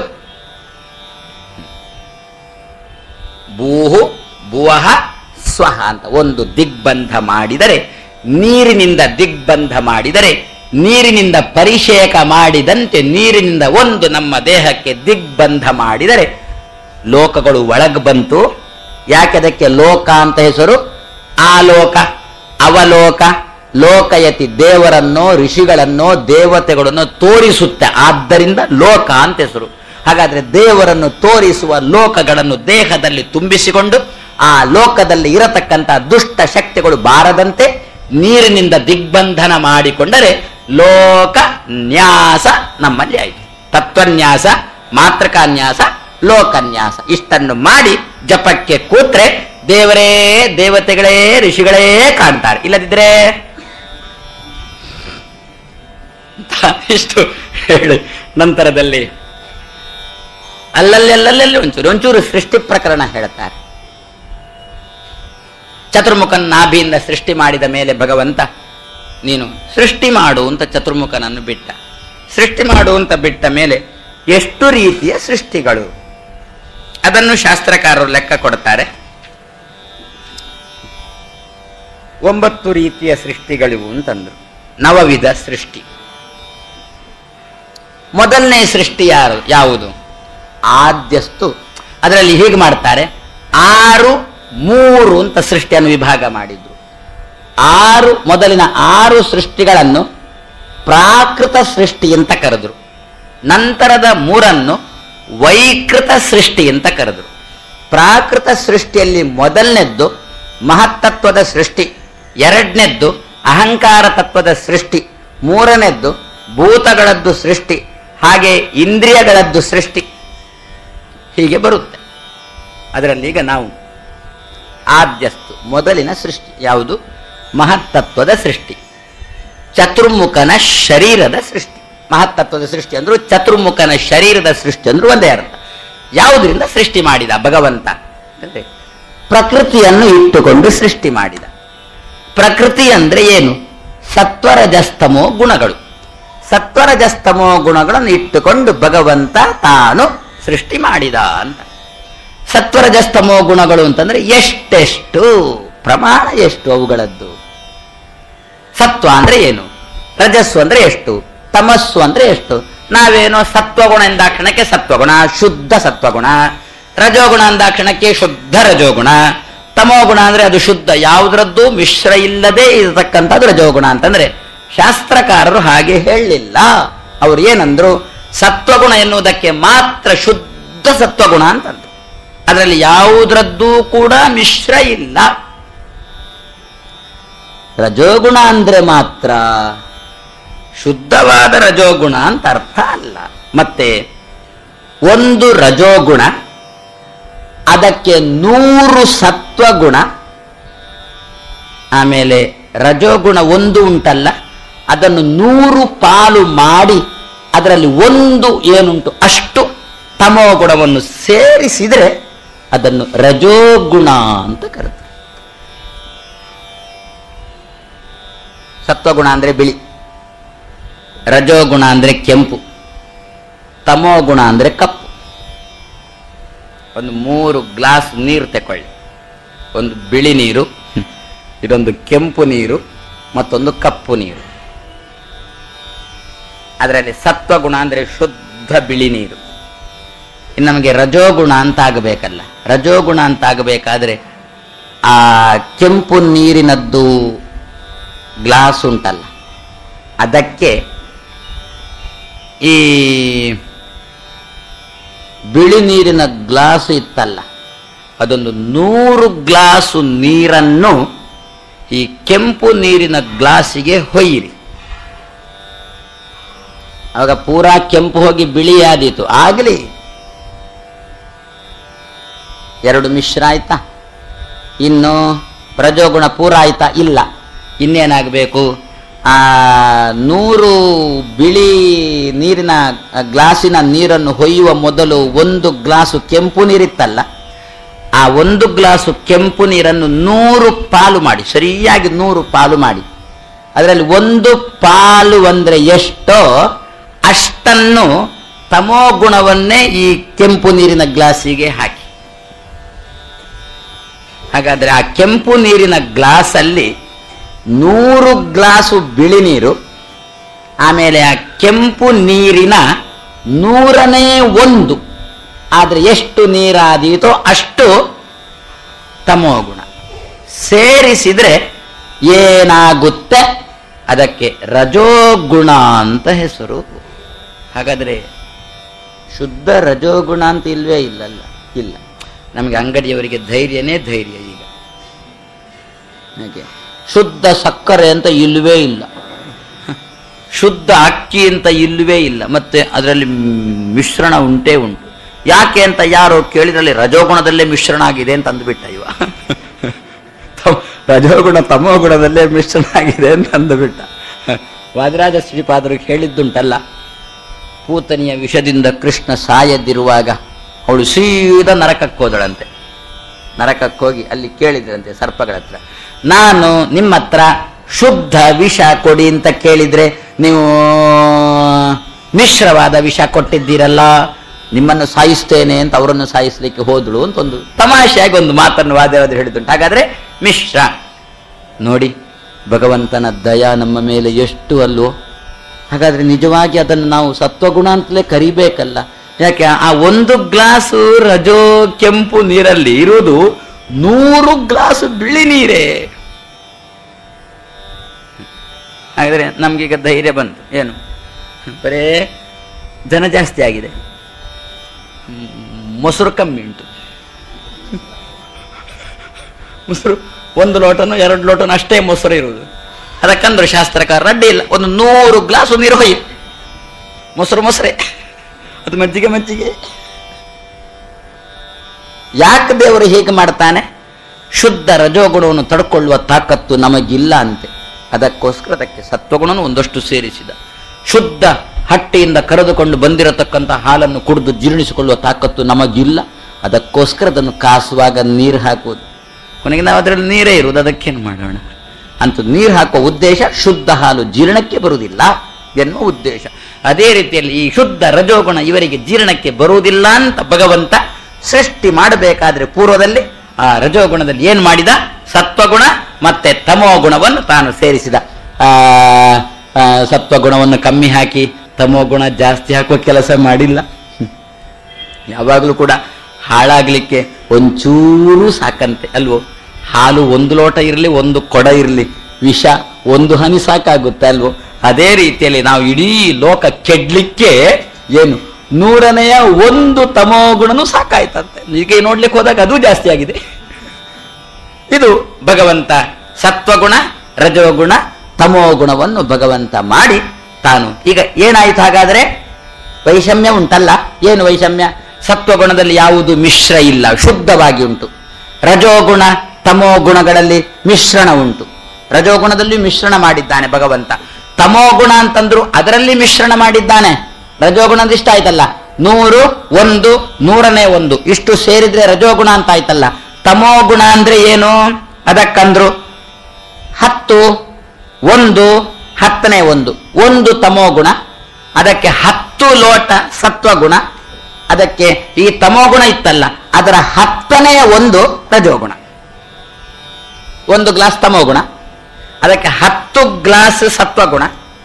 ಭೂಹು ಭುವಃ ಸ್ವಹ ಅಂತ ಒಂದು ದಿಗ್ಬಂಧ ಮಾಡಿದರೆ ನೀರಿನಿಂದ ದಿಗ್ಬಂಧ ಮಾಡಿದರೆ ನೀರಿನಿಂದ ಪರಿಷೇಕ ಮಾಡಿದಂತೆ ನೀರಿನಿಂದ ಒಂದು ನಮ್ಮ ದೇಹಕ್ಕೆ ದಿಗ್ಬಂಧ ಮಾಡಿದರೆ ಲೋಕಗಳು ಒಳಗ್ ಬಂತು ಯಾಕೆ ಅದಕ್ಕೆ ಲೋಕ ಅಂತ ಹೆಸರು ಆಲೋಕ ಅವಲೋಕ ಲೋಕಯತಿ ದೇವರನ್ನೋ ಋಷಿಗಳನ್ನೋ ದೇವತೆಗಳನ್ನು ತೋರಿಸುತ್ತೆ ಆದ್ದರಿಂದ ಲೋಕ ಅಂತ ಹೆಸರು ಹಾಗಾದ್ರೆ ದೇವರನ್ನು ತೋರಿಸುವ ಲೋಕಗಳನ್ನು ದೇಹದಲ್ಲಿ ತುಂಬಿಸಿಕೊಂಡು ಆ ಲೋಕದಲ್ಲಿ ಇರತಕ್ಕಂತಹ ದುಷ್ಟ ಶಕ್ತಿಗಳು ಬಾರದಂತೆ ನೀರಿನಿಂದ ದಿಗ್ಬಂಧನ ಮಾಡಿಕೊಂಡರೆ ಲೋಕ ನ್ಯಾಸ ನಮ್ಮಲ್ಲಿ ಆಯಿತು ತತ್ವನ್ಯಾಸ ಮಾತೃಕಾನ್ಯಾಸ ಲೋಕನ್ಯಾಸ ಇಷ್ಟನ್ನು ಮಾಡಿ ಜಪಕ್ಕೆ ಕೂತ್ರೆ ದೇವರೇ ದೇವತೆಗಳೇ ಋಷಿಗಳೇ ಕಾಣ್ತಾರೆ ಇಲ್ಲದಿದ್ರೆ ಅಂತ ಇಷ್ಟು ಹೇಳಿ ನಂತರದಲ್ಲಿ ಅಲ್ಲಲ್ಲಿ ಅಲ್ಲಲ್ಲಿ ಒಂಚೂರು ಒಂಚೂರು ಸೃಷ್ಟಿ ಪ್ರಕರಣ ಹೇಳ್ತಾರೆ ಚತುರ್ಮುಖನ್ ನಾಭಿಯಿಂದ ಸೃಷ್ಟಿ ಮಾಡಿದ ಮೇಲೆ ಭಗವಂತ ನೀನು ಸೃಷ್ಟಿ ಮಾಡು ಅಂತ ಚತುರ್ಮುಖನನ್ನು ಬಿಟ್ಟ ಸೃಷ್ಟಿ ಮಾಡು ಅಂತ ಬಿಟ್ಟ ಮೇಲೆ ಎಷ್ಟು ರೀತಿಯ ಸೃಷ್ಟಿಗಳು ಅದನ್ನು ಶಾಸ್ತ್ರಕಾರರು ಲೆಕ್ಕ ಕೊಡ್ತಾರೆ ಒಂಬತ್ತು ರೀತಿಯ ಸೃಷ್ಟಿಗಳಿವು ಅಂತಂದ್ರು ನವವಿಧ ಸೃಷ್ಟಿ ಮೊದಲನೇ ಸೃಷ್ಟಿ ಯಾರು ಯಾವುದು ಆದ್ಯಸ್ತು ಅದರಲ್ಲಿ ಹೀಗೆ ಮಾಡ್ತಾರೆ ಆರು ಮೂರು ಅಂತ ಸೃಷ್ಟಿಯನ್ನು ವಿಭಾಗ ಮಾಡಿದ್ರು ಆರು ಮೊದಲಿನ ಆರು ಸೃಷ್ಟಿಗಳನ್ನು ಪ್ರಾಕೃತ ಸೃಷ್ಟಿ ಅಂತ ಕರೆದ್ರು ನಂತರದ ಮೂರನ್ನು ವೈಕೃತ ಸೃಷ್ಟಿ ಅಂತ ಕರೆದ್ರು ಪ್ರಾಕೃತ ಸೃಷ್ಟಿಯಲ್ಲಿ ಮೊದಲನೇದ್ದು ಮಹತ್ತತ್ವದ ಸೃಷ್ಟಿ ಎರಡನೇದ್ದು ಅಹಂಕಾರ ತತ್ವದ ಸೃಷ್ಟಿ ಮೂರನೇದ್ದು ಭೂತಗಳದ್ದು ಸೃಷ್ಟಿ ಹಾಗೆ ಇಂದ್ರಿಯಗಳದ್ದು ಸೃಷ್ಟಿ ಹೀಗೆ ಬರುತ್ತೆ ಅದರಲ್ಲಿ ಈಗ ನಾವು ಆದ್ಯಸ್ತು ಮೊದಲಿನ ಸೃಷ್ಟಿ ಯಾವುದು ಮಹತ್ತತ್ವದ ಸೃಷ್ಟಿ ಚತುರ್ಮುಖನ ಶರೀರದ ಸೃಷ್ಟಿ ಮಹತ್ತತ್ವದ ಸೃಷ್ಟಿ ಅಂದ್ರು ಚತುರ್ಮುಖನ ಶರೀರದ ಸೃಷ್ಟಿ ಅಂದ್ರು ಒಂದೇ ಅರ್ಥ ಯಾವುದರಿಂದ ಸೃಷ್ಟಿ ಮಾಡಿದ ಭಗವಂತ ಅಂದ್ರೆ ಪ್ರಕೃತಿಯನ್ನು ಇಟ್ಟುಕೊಂಡು ಸೃಷ್ಟಿ ಮಾಡಿದ ಪ್ರಕೃತಿ ಅಂದ್ರೆ ಏನು ಸತ್ವರಜಸ್ತಮೋ ಗುಣಗಳು ಸತ್ವರಜಸ್ತಮೋ ಗುಣಗಳನ್ನು ಇಟ್ಟುಕೊಂಡು ಭಗವಂತ ತಾನು ಸೃಷ್ಟಿ ಮಾಡಿದ ಅಂತ ಸತ್ವರಜಸ್ತಮೋ ಗುಣಗಳು ಅಂತಂದ್ರೆ ಎಷ್ಟೆಷ್ಟು ಪ್ರಮಾಣ ಎಷ್ಟು ಅವುಗಳದ್ದು ಸತ್ವ ಅಂದ್ರೆ ಏನು ರಜಸ್ಸು ಅಂದ್ರೆ ಎಷ್ಟು ತಮಸ್ಸು ಅಂದ್ರೆ ಎಷ್ಟು ನಾವೇನೋ ಸತ್ವಗುಣ ಎಂದಾಕ್ಷಣಕ್ಕೆ ಸತ್ವಗುಣ ಶುದ್ಧ ಸತ್ವಗುಣ ರಜೋಗುಣ ಎಂದಾಕ್ಷಣಕ್ಕೆ ಶುದ್ಧ ರಜೋಗುಣ ತಮೋಗುಣ ಅಂದ್ರೆ ಅದು ಶುದ್ಧ ಯಾವುದ್ರದ್ದು ಮಿಶ್ರ ಇಲ್ಲದೆ ಇರತಕ್ಕಂಥದ್ದು ರಜೋಗುಣ ಅಂತಂದ್ರೆ ಶಾಸ್ತ್ರಕಾರರು ಹಾಗೆ ಹೇಳಲಿಲ್ಲ ಅವ್ರು ಏನಂದ್ರು ಸತ್ವಗುಣ ಎನ್ನುವುದಕ್ಕೆ ಮಾತ್ರ ಶುದ್ಧ ಸತ್ವಗುಣ ಅಂತಂದ್ರು ಅದರಲ್ಲಿ ಯಾವುದ್ರದ್ದೂ ಕೂಡ ಮಿಶ್ರ ಇಲ್ಲ ರಜೋಗುಣ ಅಂದ್ರೆ ಮಾತ್ರ ಶುದ್ಧವಾದ ರಜೋಗುಣ ಅಂತ ಅರ್ಥ ಅಲ್ಲ ಮತ್ತೆ ಒಂದು ರಜೋಗುಣ ಅದಕ್ಕೆ ನೂರು ಸತ್ವಗುಣ ಆಮೇಲೆ ರಜೋಗುಣ ಒಂದು ಉಂಟಲ್ಲ ಅದನ್ನು ನೂರು ಪಾಲು ಮಾಡಿ ಅದರಲ್ಲಿ ಒಂದು ಏನುಂಟು ಅಷ್ಟು ತಮೋ ಗುಣವನ್ನು ಸೇರಿಸಿದರೆ ಅದನ್ನು ರಜೋಗುಣ ಅಂತ ಕರೆದು ಸತ್ವಗುಣ ಅಂದ್ರೆ ಬಿಳಿ ರಜೋಗುಣ ಅಂದ್ರೆ ಕೆಂಪು ತಮೋ ಗುಣ ಅಂದ್ರೆ ಕಪ್ಪು ಒಂದು ಮೂರು ಗ್ಲಾಸ್ ನೀರು ತಕೊಳ್ಳಿ ಒಂದು ಬಿಳಿ ನೀರು ಇದೊಂದು ಕೆಂಪು ನೀರು ಮತ್ತೊಂದು ಕಪ್ಪು ನೀರು ಅದರಲ್ಲಿ ಸತ್ವಗುಣ ಅಂದ್ರೆ ಶುದ್ಧ ಬಿಳಿ ನೀರು ಇನ್ನು ನಮಗೆ ರಜೋಗುಣ ಅಂತ ಆಗಬೇಕಲ್ಲ ರಜೋಗುಣ ಅಂತ ಆಗಬೇಕಾದ್ರೆ ಆ ಕೆಂಪು ನೀರಿನದ್ದು ಗ್ಲಾಸ್ ಉಂಟಲ್ಲ ಅದಕ್ಕೆ ಈ ಬಿಳಿ ನೀರಿನ ಗ್ಲಾಸ್ ಇತ್ತಲ್ಲ ಅದೊಂದು ನೂರು ಗ್ಲಾಸು ನೀರನ್ನು ಈ ಕೆಂಪು ನೀರಿನ ಗ್ಲಾಸಿಗೆ ಹೊಯ್ಯಿರಿ ಆವಾಗ ಪೂರಾ ಕೆಂಪು ಹೋಗಿ ಬಿಳಿಯಾದೀತು ಆಗಲಿ ಎರಡು ಮಿಶ್ರ ಆಯ್ತಾ ಇನ್ನು ರಜೋಗುಣ ಪೂರ ಆಯ್ತಾ ಇಲ್ಲ ಇನ್ನೇನಾಗಬೇಕು ಆ ನೂರು ಬಿಳಿ ನೀರಿನ ಗ್ಲಾಸಿನ ನೀರನ್ನು ಹೊಯ್ಯುವ ಮೊದಲು ಒಂದು ಗ್ಲಾಸು ಕೆಂಪು ನೀರಿತ್ತಲ್ಲ ಆ ಒಂದು ಗ್ಲಾಸು ಕೆಂಪು ನೀರನ್ನು ನೂರು ಪಾಲು ಮಾಡಿ ಸರಿಯಾಗಿ ನೂರು ಪಾಲು ಮಾಡಿ ಅದರಲ್ಲಿ ಒಂದು ಪಾಲು ಅಂದ್ರೆ ಎಷ್ಟೋ ಅಷ್ಟನ್ನು ತಮೋ ಗುಣವನ್ನೇ ಈ ಕೆಂಪು ನೀರಿನ ಗ್ಲಾಸಿಗೆ ಹಾಕಿ ಹಾಗಾದ್ರೆ ಆ ಕೆಂಪು ನೀರಿನ ಗ್ಲಾಸಲ್ಲಿ ನೂರು ಗ್ಲಾಸು ಬಿಳಿ ನೀರು ಆಮೇಲೆ ಆ ಕೆಂಪು ನೀರಿನ ನೂರನೇ ಒಂದು ಆದ್ರೆ ಎಷ್ಟು ನೀರಾದೀತೋ ಅಷ್ಟು ತಮೋಗುಣ ಸೇರಿಸಿದ್ರೆ ಏನಾಗುತ್ತೆ ಅದಕ್ಕೆ ರಜೋಗುಣ ಅಂತ ಹೆಸರು ಹಾಗಾದ್ರೆ ಶುದ್ಧ ರಜೋಗುಣ ಅಂತ ಇಲ್ವೇ ಇಲ್ಲಲ್ಲ ಇಲ್ಲ ನಮಗೆ ಅಂಗಡಿಯವರಿಗೆ ಧೈರ್ಯನೇ ಧೈರ್ಯ ಈಗ ಹಾಗೆ ಶುದ್ಧ ಸಕ್ಕರೆ ಅಂತ ಇಲ್ವೇ ಇಲ್ಲ ಶುದ್ಧ ಅಕ್ಕಿ ಅಂತ ಇಲ್ಲವೇ ಇಲ್ಲ ಮತ್ತೆ ಅದರಲ್ಲಿ ಮಿಶ್ರಣ ಉಂಟೇ ಉಂಟು ಯಾಕೆ ಅಂತ ಯಾರು ಕೇಳಿದ್ರಲ್ಲಿ ರಜೋಗುಣದಲ್ಲೇ ಮಿಶ್ರಣ ಆಗಿದೆ ಅಂತ ಅಂದ್ಬಿಟ್ಟ ಇವ ತಮ್- ರಜೋಗುಣ ತಮೋ ಗುಣದಲ್ಲೇ ಮಿಶ್ರಣ ಆಗಿದೆ ಅಂತ ಅಂದುಬಿಟ್ಟ ವಾದರಾಜ ಶ್ರೀಪಾದರು ಹೇಳಿದ್ದುಂಟಲ್ಲ ಪೂತನಿಯ ವಿಷದಿಂದ ಕೃಷ್ಣ ಸಾಯದಿರುವಾಗ ಅವಳು ಸೀದಾ ನರಕಕ್ಕೆ ಹೋದಳಂತೆ ನರಕಕ್ಕೆ ಹೋಗಿ ಅಲ್ಲಿ ಕೇಳಿದ್ರಂತೆ ಸರ್ಪಗಳ ಹತ್ರ ನಾನು ನಿಮ್ಮ ಹತ್ರ ಶುದ್ಧ ವಿಷ ಕೊಡಿ ಅಂತ ಕೇಳಿದ್ರೆ ನೀವು ಮಿಶ್ರವಾದ ವಿಷ ಕೊಟ್ಟಿದ್ದೀರಲ್ಲ ನಿಮ್ಮನ್ನು ಸಾಯಿಸ್ತೇನೆ ಅಂತ ಅವರನ್ನು ಸಾಯಿಸಲಿಕ್ಕೆ ಹೋದಳು ಅಂತ ಒಂದು ತಮಾಷೆಯಾಗಿ ಒಂದು ಮಾತನ್ನು ವಾದ್ಯವಾದ ಹೇಳಿದುಂಟು ಹಾಗಾದ್ರೆ ಮಿಶ್ರ ನೋಡಿ ಭಗವಂತನ ದಯ ನಮ್ಮ ಮೇಲೆ ಎಷ್ಟು ಅಲ್ವೋ ಹಾಗಾದ್ರೆ ನಿಜವಾಗಿ ಅದನ್ನು ನಾವು ಸತ್ವಗುಣ ಅಂತಲೇ ಕರಿಬೇಕಲ್ಲ ಯಾಕೆ ಆ ಒಂದು ಗ್ಲಾಸು ರಜೋ ಕೆಂಪು ನೀರಲ್ಲಿ ಇರುವುದು ನೂರು ಗ್ಲಾಸ್ ಬಿಳಿ ನೀರೇ ಹಾಗಾದ್ರೆ ನಮ್ಗೀಗ ಧೈರ್ಯ ಬಂತು ಏನು ಬರೇ ಜನ ಜಾಸ್ತಿ ಆಗಿದೆ ಹ್ಮ್, ಮೊಸರು ಕಮ್ಮಿ ಉಂಟು ಮೊಸರು ಒಂದು ಲೋಟನು ಎರಡು ಲೋಟನು ಅಷ್ಟೇ ಮೊಸರು ಇರುವುದು ಅದಕ್ಕಂದ್ರೆ ಶಾಸ್ತ್ರಕಾರ ಅಡ್ಡಿ ಇಲ್ಲ ಒಂದು ನೂರು ಗ್ಲಾಸ್ ನೀರು ಹೊಯ್ಯಿ ಮೊಸರು ಮೊಸರೆ ಅದು ಮಜ್ಜಿಗೆ ಮಜ್ಜಿಗೆ ಯಾಕೆ ದೇವರು ಹೀಗೆ ಮಾಡ್ತಾನೆ ಶುದ್ಧ ರಜೋಗುಣವನ್ನು ತಡ್ಕೊಳ್ಳುವ ತಾಕತ್ತು ನಮಗಿಲ್ಲ ಅಂತೆ ಅದಕ್ಕೋಸ್ಕರ ಅದಕ್ಕೆ ಸತ್ವಗುಣನು ಒಂದಷ್ಟು ಸೇರಿಸಿದ ಶುದ್ಧ ಹಟ್ಟಿಯಿಂದ ಕರೆದುಕೊಂಡು ಬಂದಿರತಕ್ಕಂಥ ಹಾಲನ್ನು ಕುಡಿದು ಜೀರ್ಣಿಸಿಕೊಳ್ಳುವ ತಾಕತ್ತು ನಮಗಿಲ್ಲ ಅದಕ್ಕೋಸ್ಕರ ಅದನ್ನು ಕಾಸುವಾಗ ನೀರು ಹಾಕುವುದು ಕೊನೆಗೆ ನಾವು ಅದರಲ್ಲಿ ನೀರೇ ಇರುವುದು ಅದಕ್ಕೇನು ಮಾಡೋಣ ಅಂತ ನೀರು ಹಾಕುವ ಉದ್ದೇಶ ಶುದ್ಧ ಹಾಲು ಜೀರ್ಣಕ್ಕೆ ಬರುವುದಿಲ್ಲ ಎನ್ನುವ ಉದ್ದೇಶ ಅದೇ ರೀತಿಯಲ್ಲಿ ಈ ಶುದ್ಧ ರಜೋಗುಣ ಇವರಿಗೆ ಜೀರ್ಣಕ್ಕೆ ಬರುವುದಿಲ್ಲ ಅಂತ ಭಗವಂತ ಸೃಷ್ಟಿ ಮಾಡಬೇಕಾದ್ರೆ ಪೂರ್ವದಲ್ಲಿ ಆ ರಜೋಗುಣದಲ್ಲಿ ಏನ್ ಮಾಡಿದ ಸತ್ವಗುಣ ಮತ್ತೆ ತಮೋ ಗುಣವನ್ನು ತಾನು ಸೇರಿಸಿದ ಆ ಆ, ಸತ್ವಗುಣವನ್ನು ಕಮ್ಮಿ ಹಾಕಿ ತಮೋ ಗುಣ ಜಾಸ್ತಿ ಹಾಕುವ ಕೆಲಸ ಮಾಡಿಲ್ಲ ಯಾವಾಗಲೂ ಕೂಡ ಹಾಳಾಗ್ಲಿಕ್ಕೆ ಒಂಚೂರು ಸಾಕಂತೆ ಅಲ್ವೋ ಹಾಲು ಒಂದು ಲೋಟ ಇರಲಿ ಒಂದು ಕೊಡ ಇರಲಿ ವಿಷ ಒಂದು ಹನಿ ಸಾಕಾಗುತ್ತೆ ಅಲ್ವೋ ಅದೇ ರೀತಿಯಲ್ಲಿ ನಾವು ಇಡೀ ಲೋಕ ಕೆಡ್ಲಿಕ್ಕೆ ಏನು ನೂರನೆಯ ಒಂದು ತಮೋಗುಣನೂ ಸಾಕಾಯ್ತಂತೆ ಈಗ ನೋಡ್ಲಿಕ್ಕೆ ಹೋದಾಗ ಅದು ಜಾಸ್ತಿ ಆಗಿದೆ ಇದು ಭಗವಂತ ಸತ್ವಗುಣ ರಜೋಗುಣ ತಮೋಗುಣವನ್ನು ಭಗವಂತ ಮಾಡಿ ತಾನು ಈಗ ಏನಾಯ್ತು ಹಾಗಾದ್ರೆ ವೈಷಮ್ಯ ಉಂಟಲ್ಲ ಏನು ವೈಷಮ್ಯ ಸತ್ವಗುಣದಲ್ಲಿ ಯಾವುದು ಮಿಶ್ರ ಇಲ್ಲ ಶುದ್ಧವಾಗಿ ಉಂಟು ರಜೋಗುಣ ತಮೋ ಗುಣಗಳಲ್ಲಿ ಮಿಶ್ರಣ ಉಂಟು ರಜೋಗುಣದಲ್ಲಿ ಮಿಶ್ರಣ ಮಾಡಿದ್ದಾನೆ ಭಗವಂತ ತಮೋ ಗುಣ ಅಂತಂದ್ರು ಅದರಲ್ಲಿ ಮಿಶ್ರಣ ಮಾಡಿದ್ದಾನೆ ರಜೋಗುಣದ ಇಷ್ಟ ಆಯ್ತಲ್ಲ ನೂರು ಒಂದು ನೂರನೇ ಒಂದು ಇಷ್ಟು ಸೇರಿದ್ರೆ ರಜೋಗುಣ ಅಂತ ಆಯ್ತಲ್ಲ ತಮೋ ಗುಣ ಅಂದ್ರೆ ಏನು ಅದಕ್ಕಂದ್ರು ಹತ್ತು ಒಂದು ಹತ್ತನೇ ಒಂದು ಒಂದು ತಮೋ ಗುಣ ಅದಕ್ಕೆ ಹತ್ತು ಲೋಟ ಸತ್ವಗುಣ ಅದಕ್ಕೆ ಈ ತಮೋಗುಣ ಇತ್ತಲ್ಲ ಅದರ ಹತ್ತನೆಯ ಒಂದು ರಜೋಗುಣ ಒಂದು ಗ್ಲಾಸ್ ತಮೋಗುಣ ಅದಕ್ಕೆ ಹತ್ತು ಗ್ಲಾಸ್ ಸತ್ವಗುಣ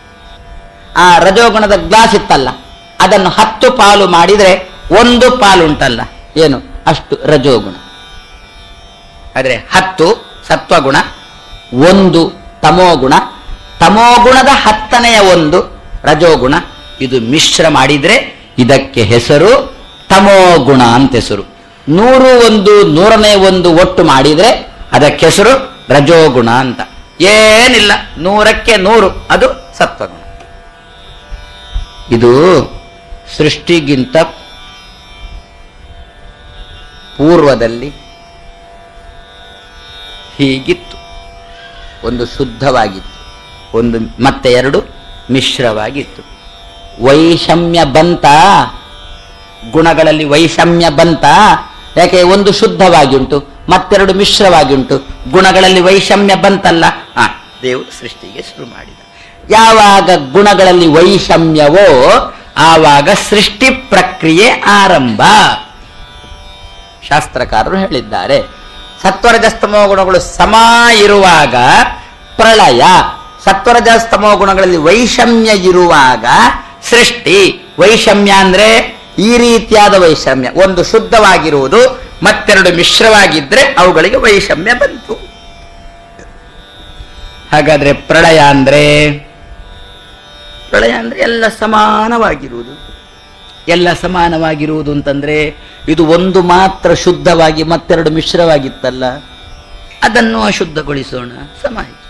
ಆ ರಜೋಗುಣದ ಗ್ಲಾಸ್ ಇತ್ತಲ್ಲ ಅದನ್ನು ಹತ್ತು ಪಾಲು ಮಾಡಿದ್ರೆ ಒಂದು ಪಾಲು ಉಂಟಲ್ಲ ಏನು ಅಷ್ಟು ರಜೋಗುಣ ಆದ್ರೆ ಹತ್ತು ಸತ್ವಗುಣ ಒಂದು ತಮೋಗುಣ ತಮೋಗುಣದ ಹತ್ತನೆಯ ಒಂದು ರಜೋಗುಣ ಇದು ಮಿಶ್ರ ಮಾಡಿದ್ರೆ ಇದಕ್ಕೆ ಹೆಸರು ತಮೋಗುಣ ಅಂತ ಹೆಸರು ನೂರು ಒಂದು ನೂರನೇ ಒಂದು ಒಟ್ಟು ಮಾಡಿದ್ರೆ ಅದಕ್ಕೆ ಹೆಸರು ರಜೋಗುಣ ಅಂತ ಏನಿಲ್ಲ ನೂರಕ್ಕೆ ನೂರು ಅದು ಸತ್ವಗುಣ ಇದು ಸೃಷ್ಟಿಗಿಂತ ಪೂರ್ವದಲ್ಲಿ ಹೀಗಿತ್ತು ಒಂದು ಶುದ್ಧವಾಗಿತ್ತು ಒಂದು ಮತ್ತೆ ಎರಡು ಮಿಶ್ರವಾಗಿತ್ತು ವೈಷಮ್ಯ ಬಂತ ಗುಣಗಳಲ್ಲಿ ವೈಷಮ್ಯ ಬಂತ ಯಾಕೆ ಒಂದು ಶುದ್ಧವಾಗಿ ಉಂಟು ಮತ್ತೆರಡು ಮಿಶ್ರವಾಗಿ ಉಂಟು ಗುಣಗಳಲ್ಲಿ ವೈಷಮ್ಯ ಬಂತಲ್ಲ ಆ ದೇವರು ಸೃಷ್ಟಿಗೆ ಶುರು ಮಾಡಿದ ಯಾವಾಗ ಗುಣಗಳಲ್ಲಿ ವೈಷಮ್ಯವೋ ಆವಾಗ ಸೃಷ್ಟಿ ಪ್ರಕ್ರಿಯೆ ಆರಂಭ ಶಾಸ್ತ್ರಕಾರರು ಹೇಳಿದ್ದಾರೆ ಸತ್ವರಜಸ್ತಮೋ ಗುಣಗಳು ಸಮ ಇರುವಾಗ ಪ್ರಳಯ ಸತ್ವರಜಸ್ತಮೋ ಗುಣಗಳಲ್ಲಿ ವೈಷಮ್ಯ ಇರುವಾಗ ಸೃಷ್ಟಿ ವೈಷಮ್ಯ ಅಂದ್ರೆ ಈ ರೀತಿಯಾದ ವೈಷಮ್ಯ ಒಂದು ಶುದ್ಧವಾಗಿರುವುದು ಮತ್ತೆರಡು ಮಿಶ್ರವಾಗಿದ್ರೆ ಅವುಗಳಿಗೆ ವೈಷಮ್ಯ ಬಂತು ಹಾಗಾದ್ರೆ ಪ್ರಳಯ ಅಂದ್ರೆ ಪ್ರಳಯ ಅಂದ್ರೆ ಎಲ್ಲ ಸಮಾನವಾಗಿರುವುದು ಎಲ್ಲ ಸಮಾನವಾಗಿರುವುದು ಅಂತಂದ್ರೆ ಇದು ಒಂದು ಮಾತ್ರ ಶುದ್ಧವಾಗಿ ಮತ್ತೆರಡು ಮಿಶ್ರವಾಗಿತ್ತಲ್ಲ ಅದನ್ನು ಅಶುದ್ಧಗೊಳಿಸೋಣ ಸಮ ಆಯ್ತು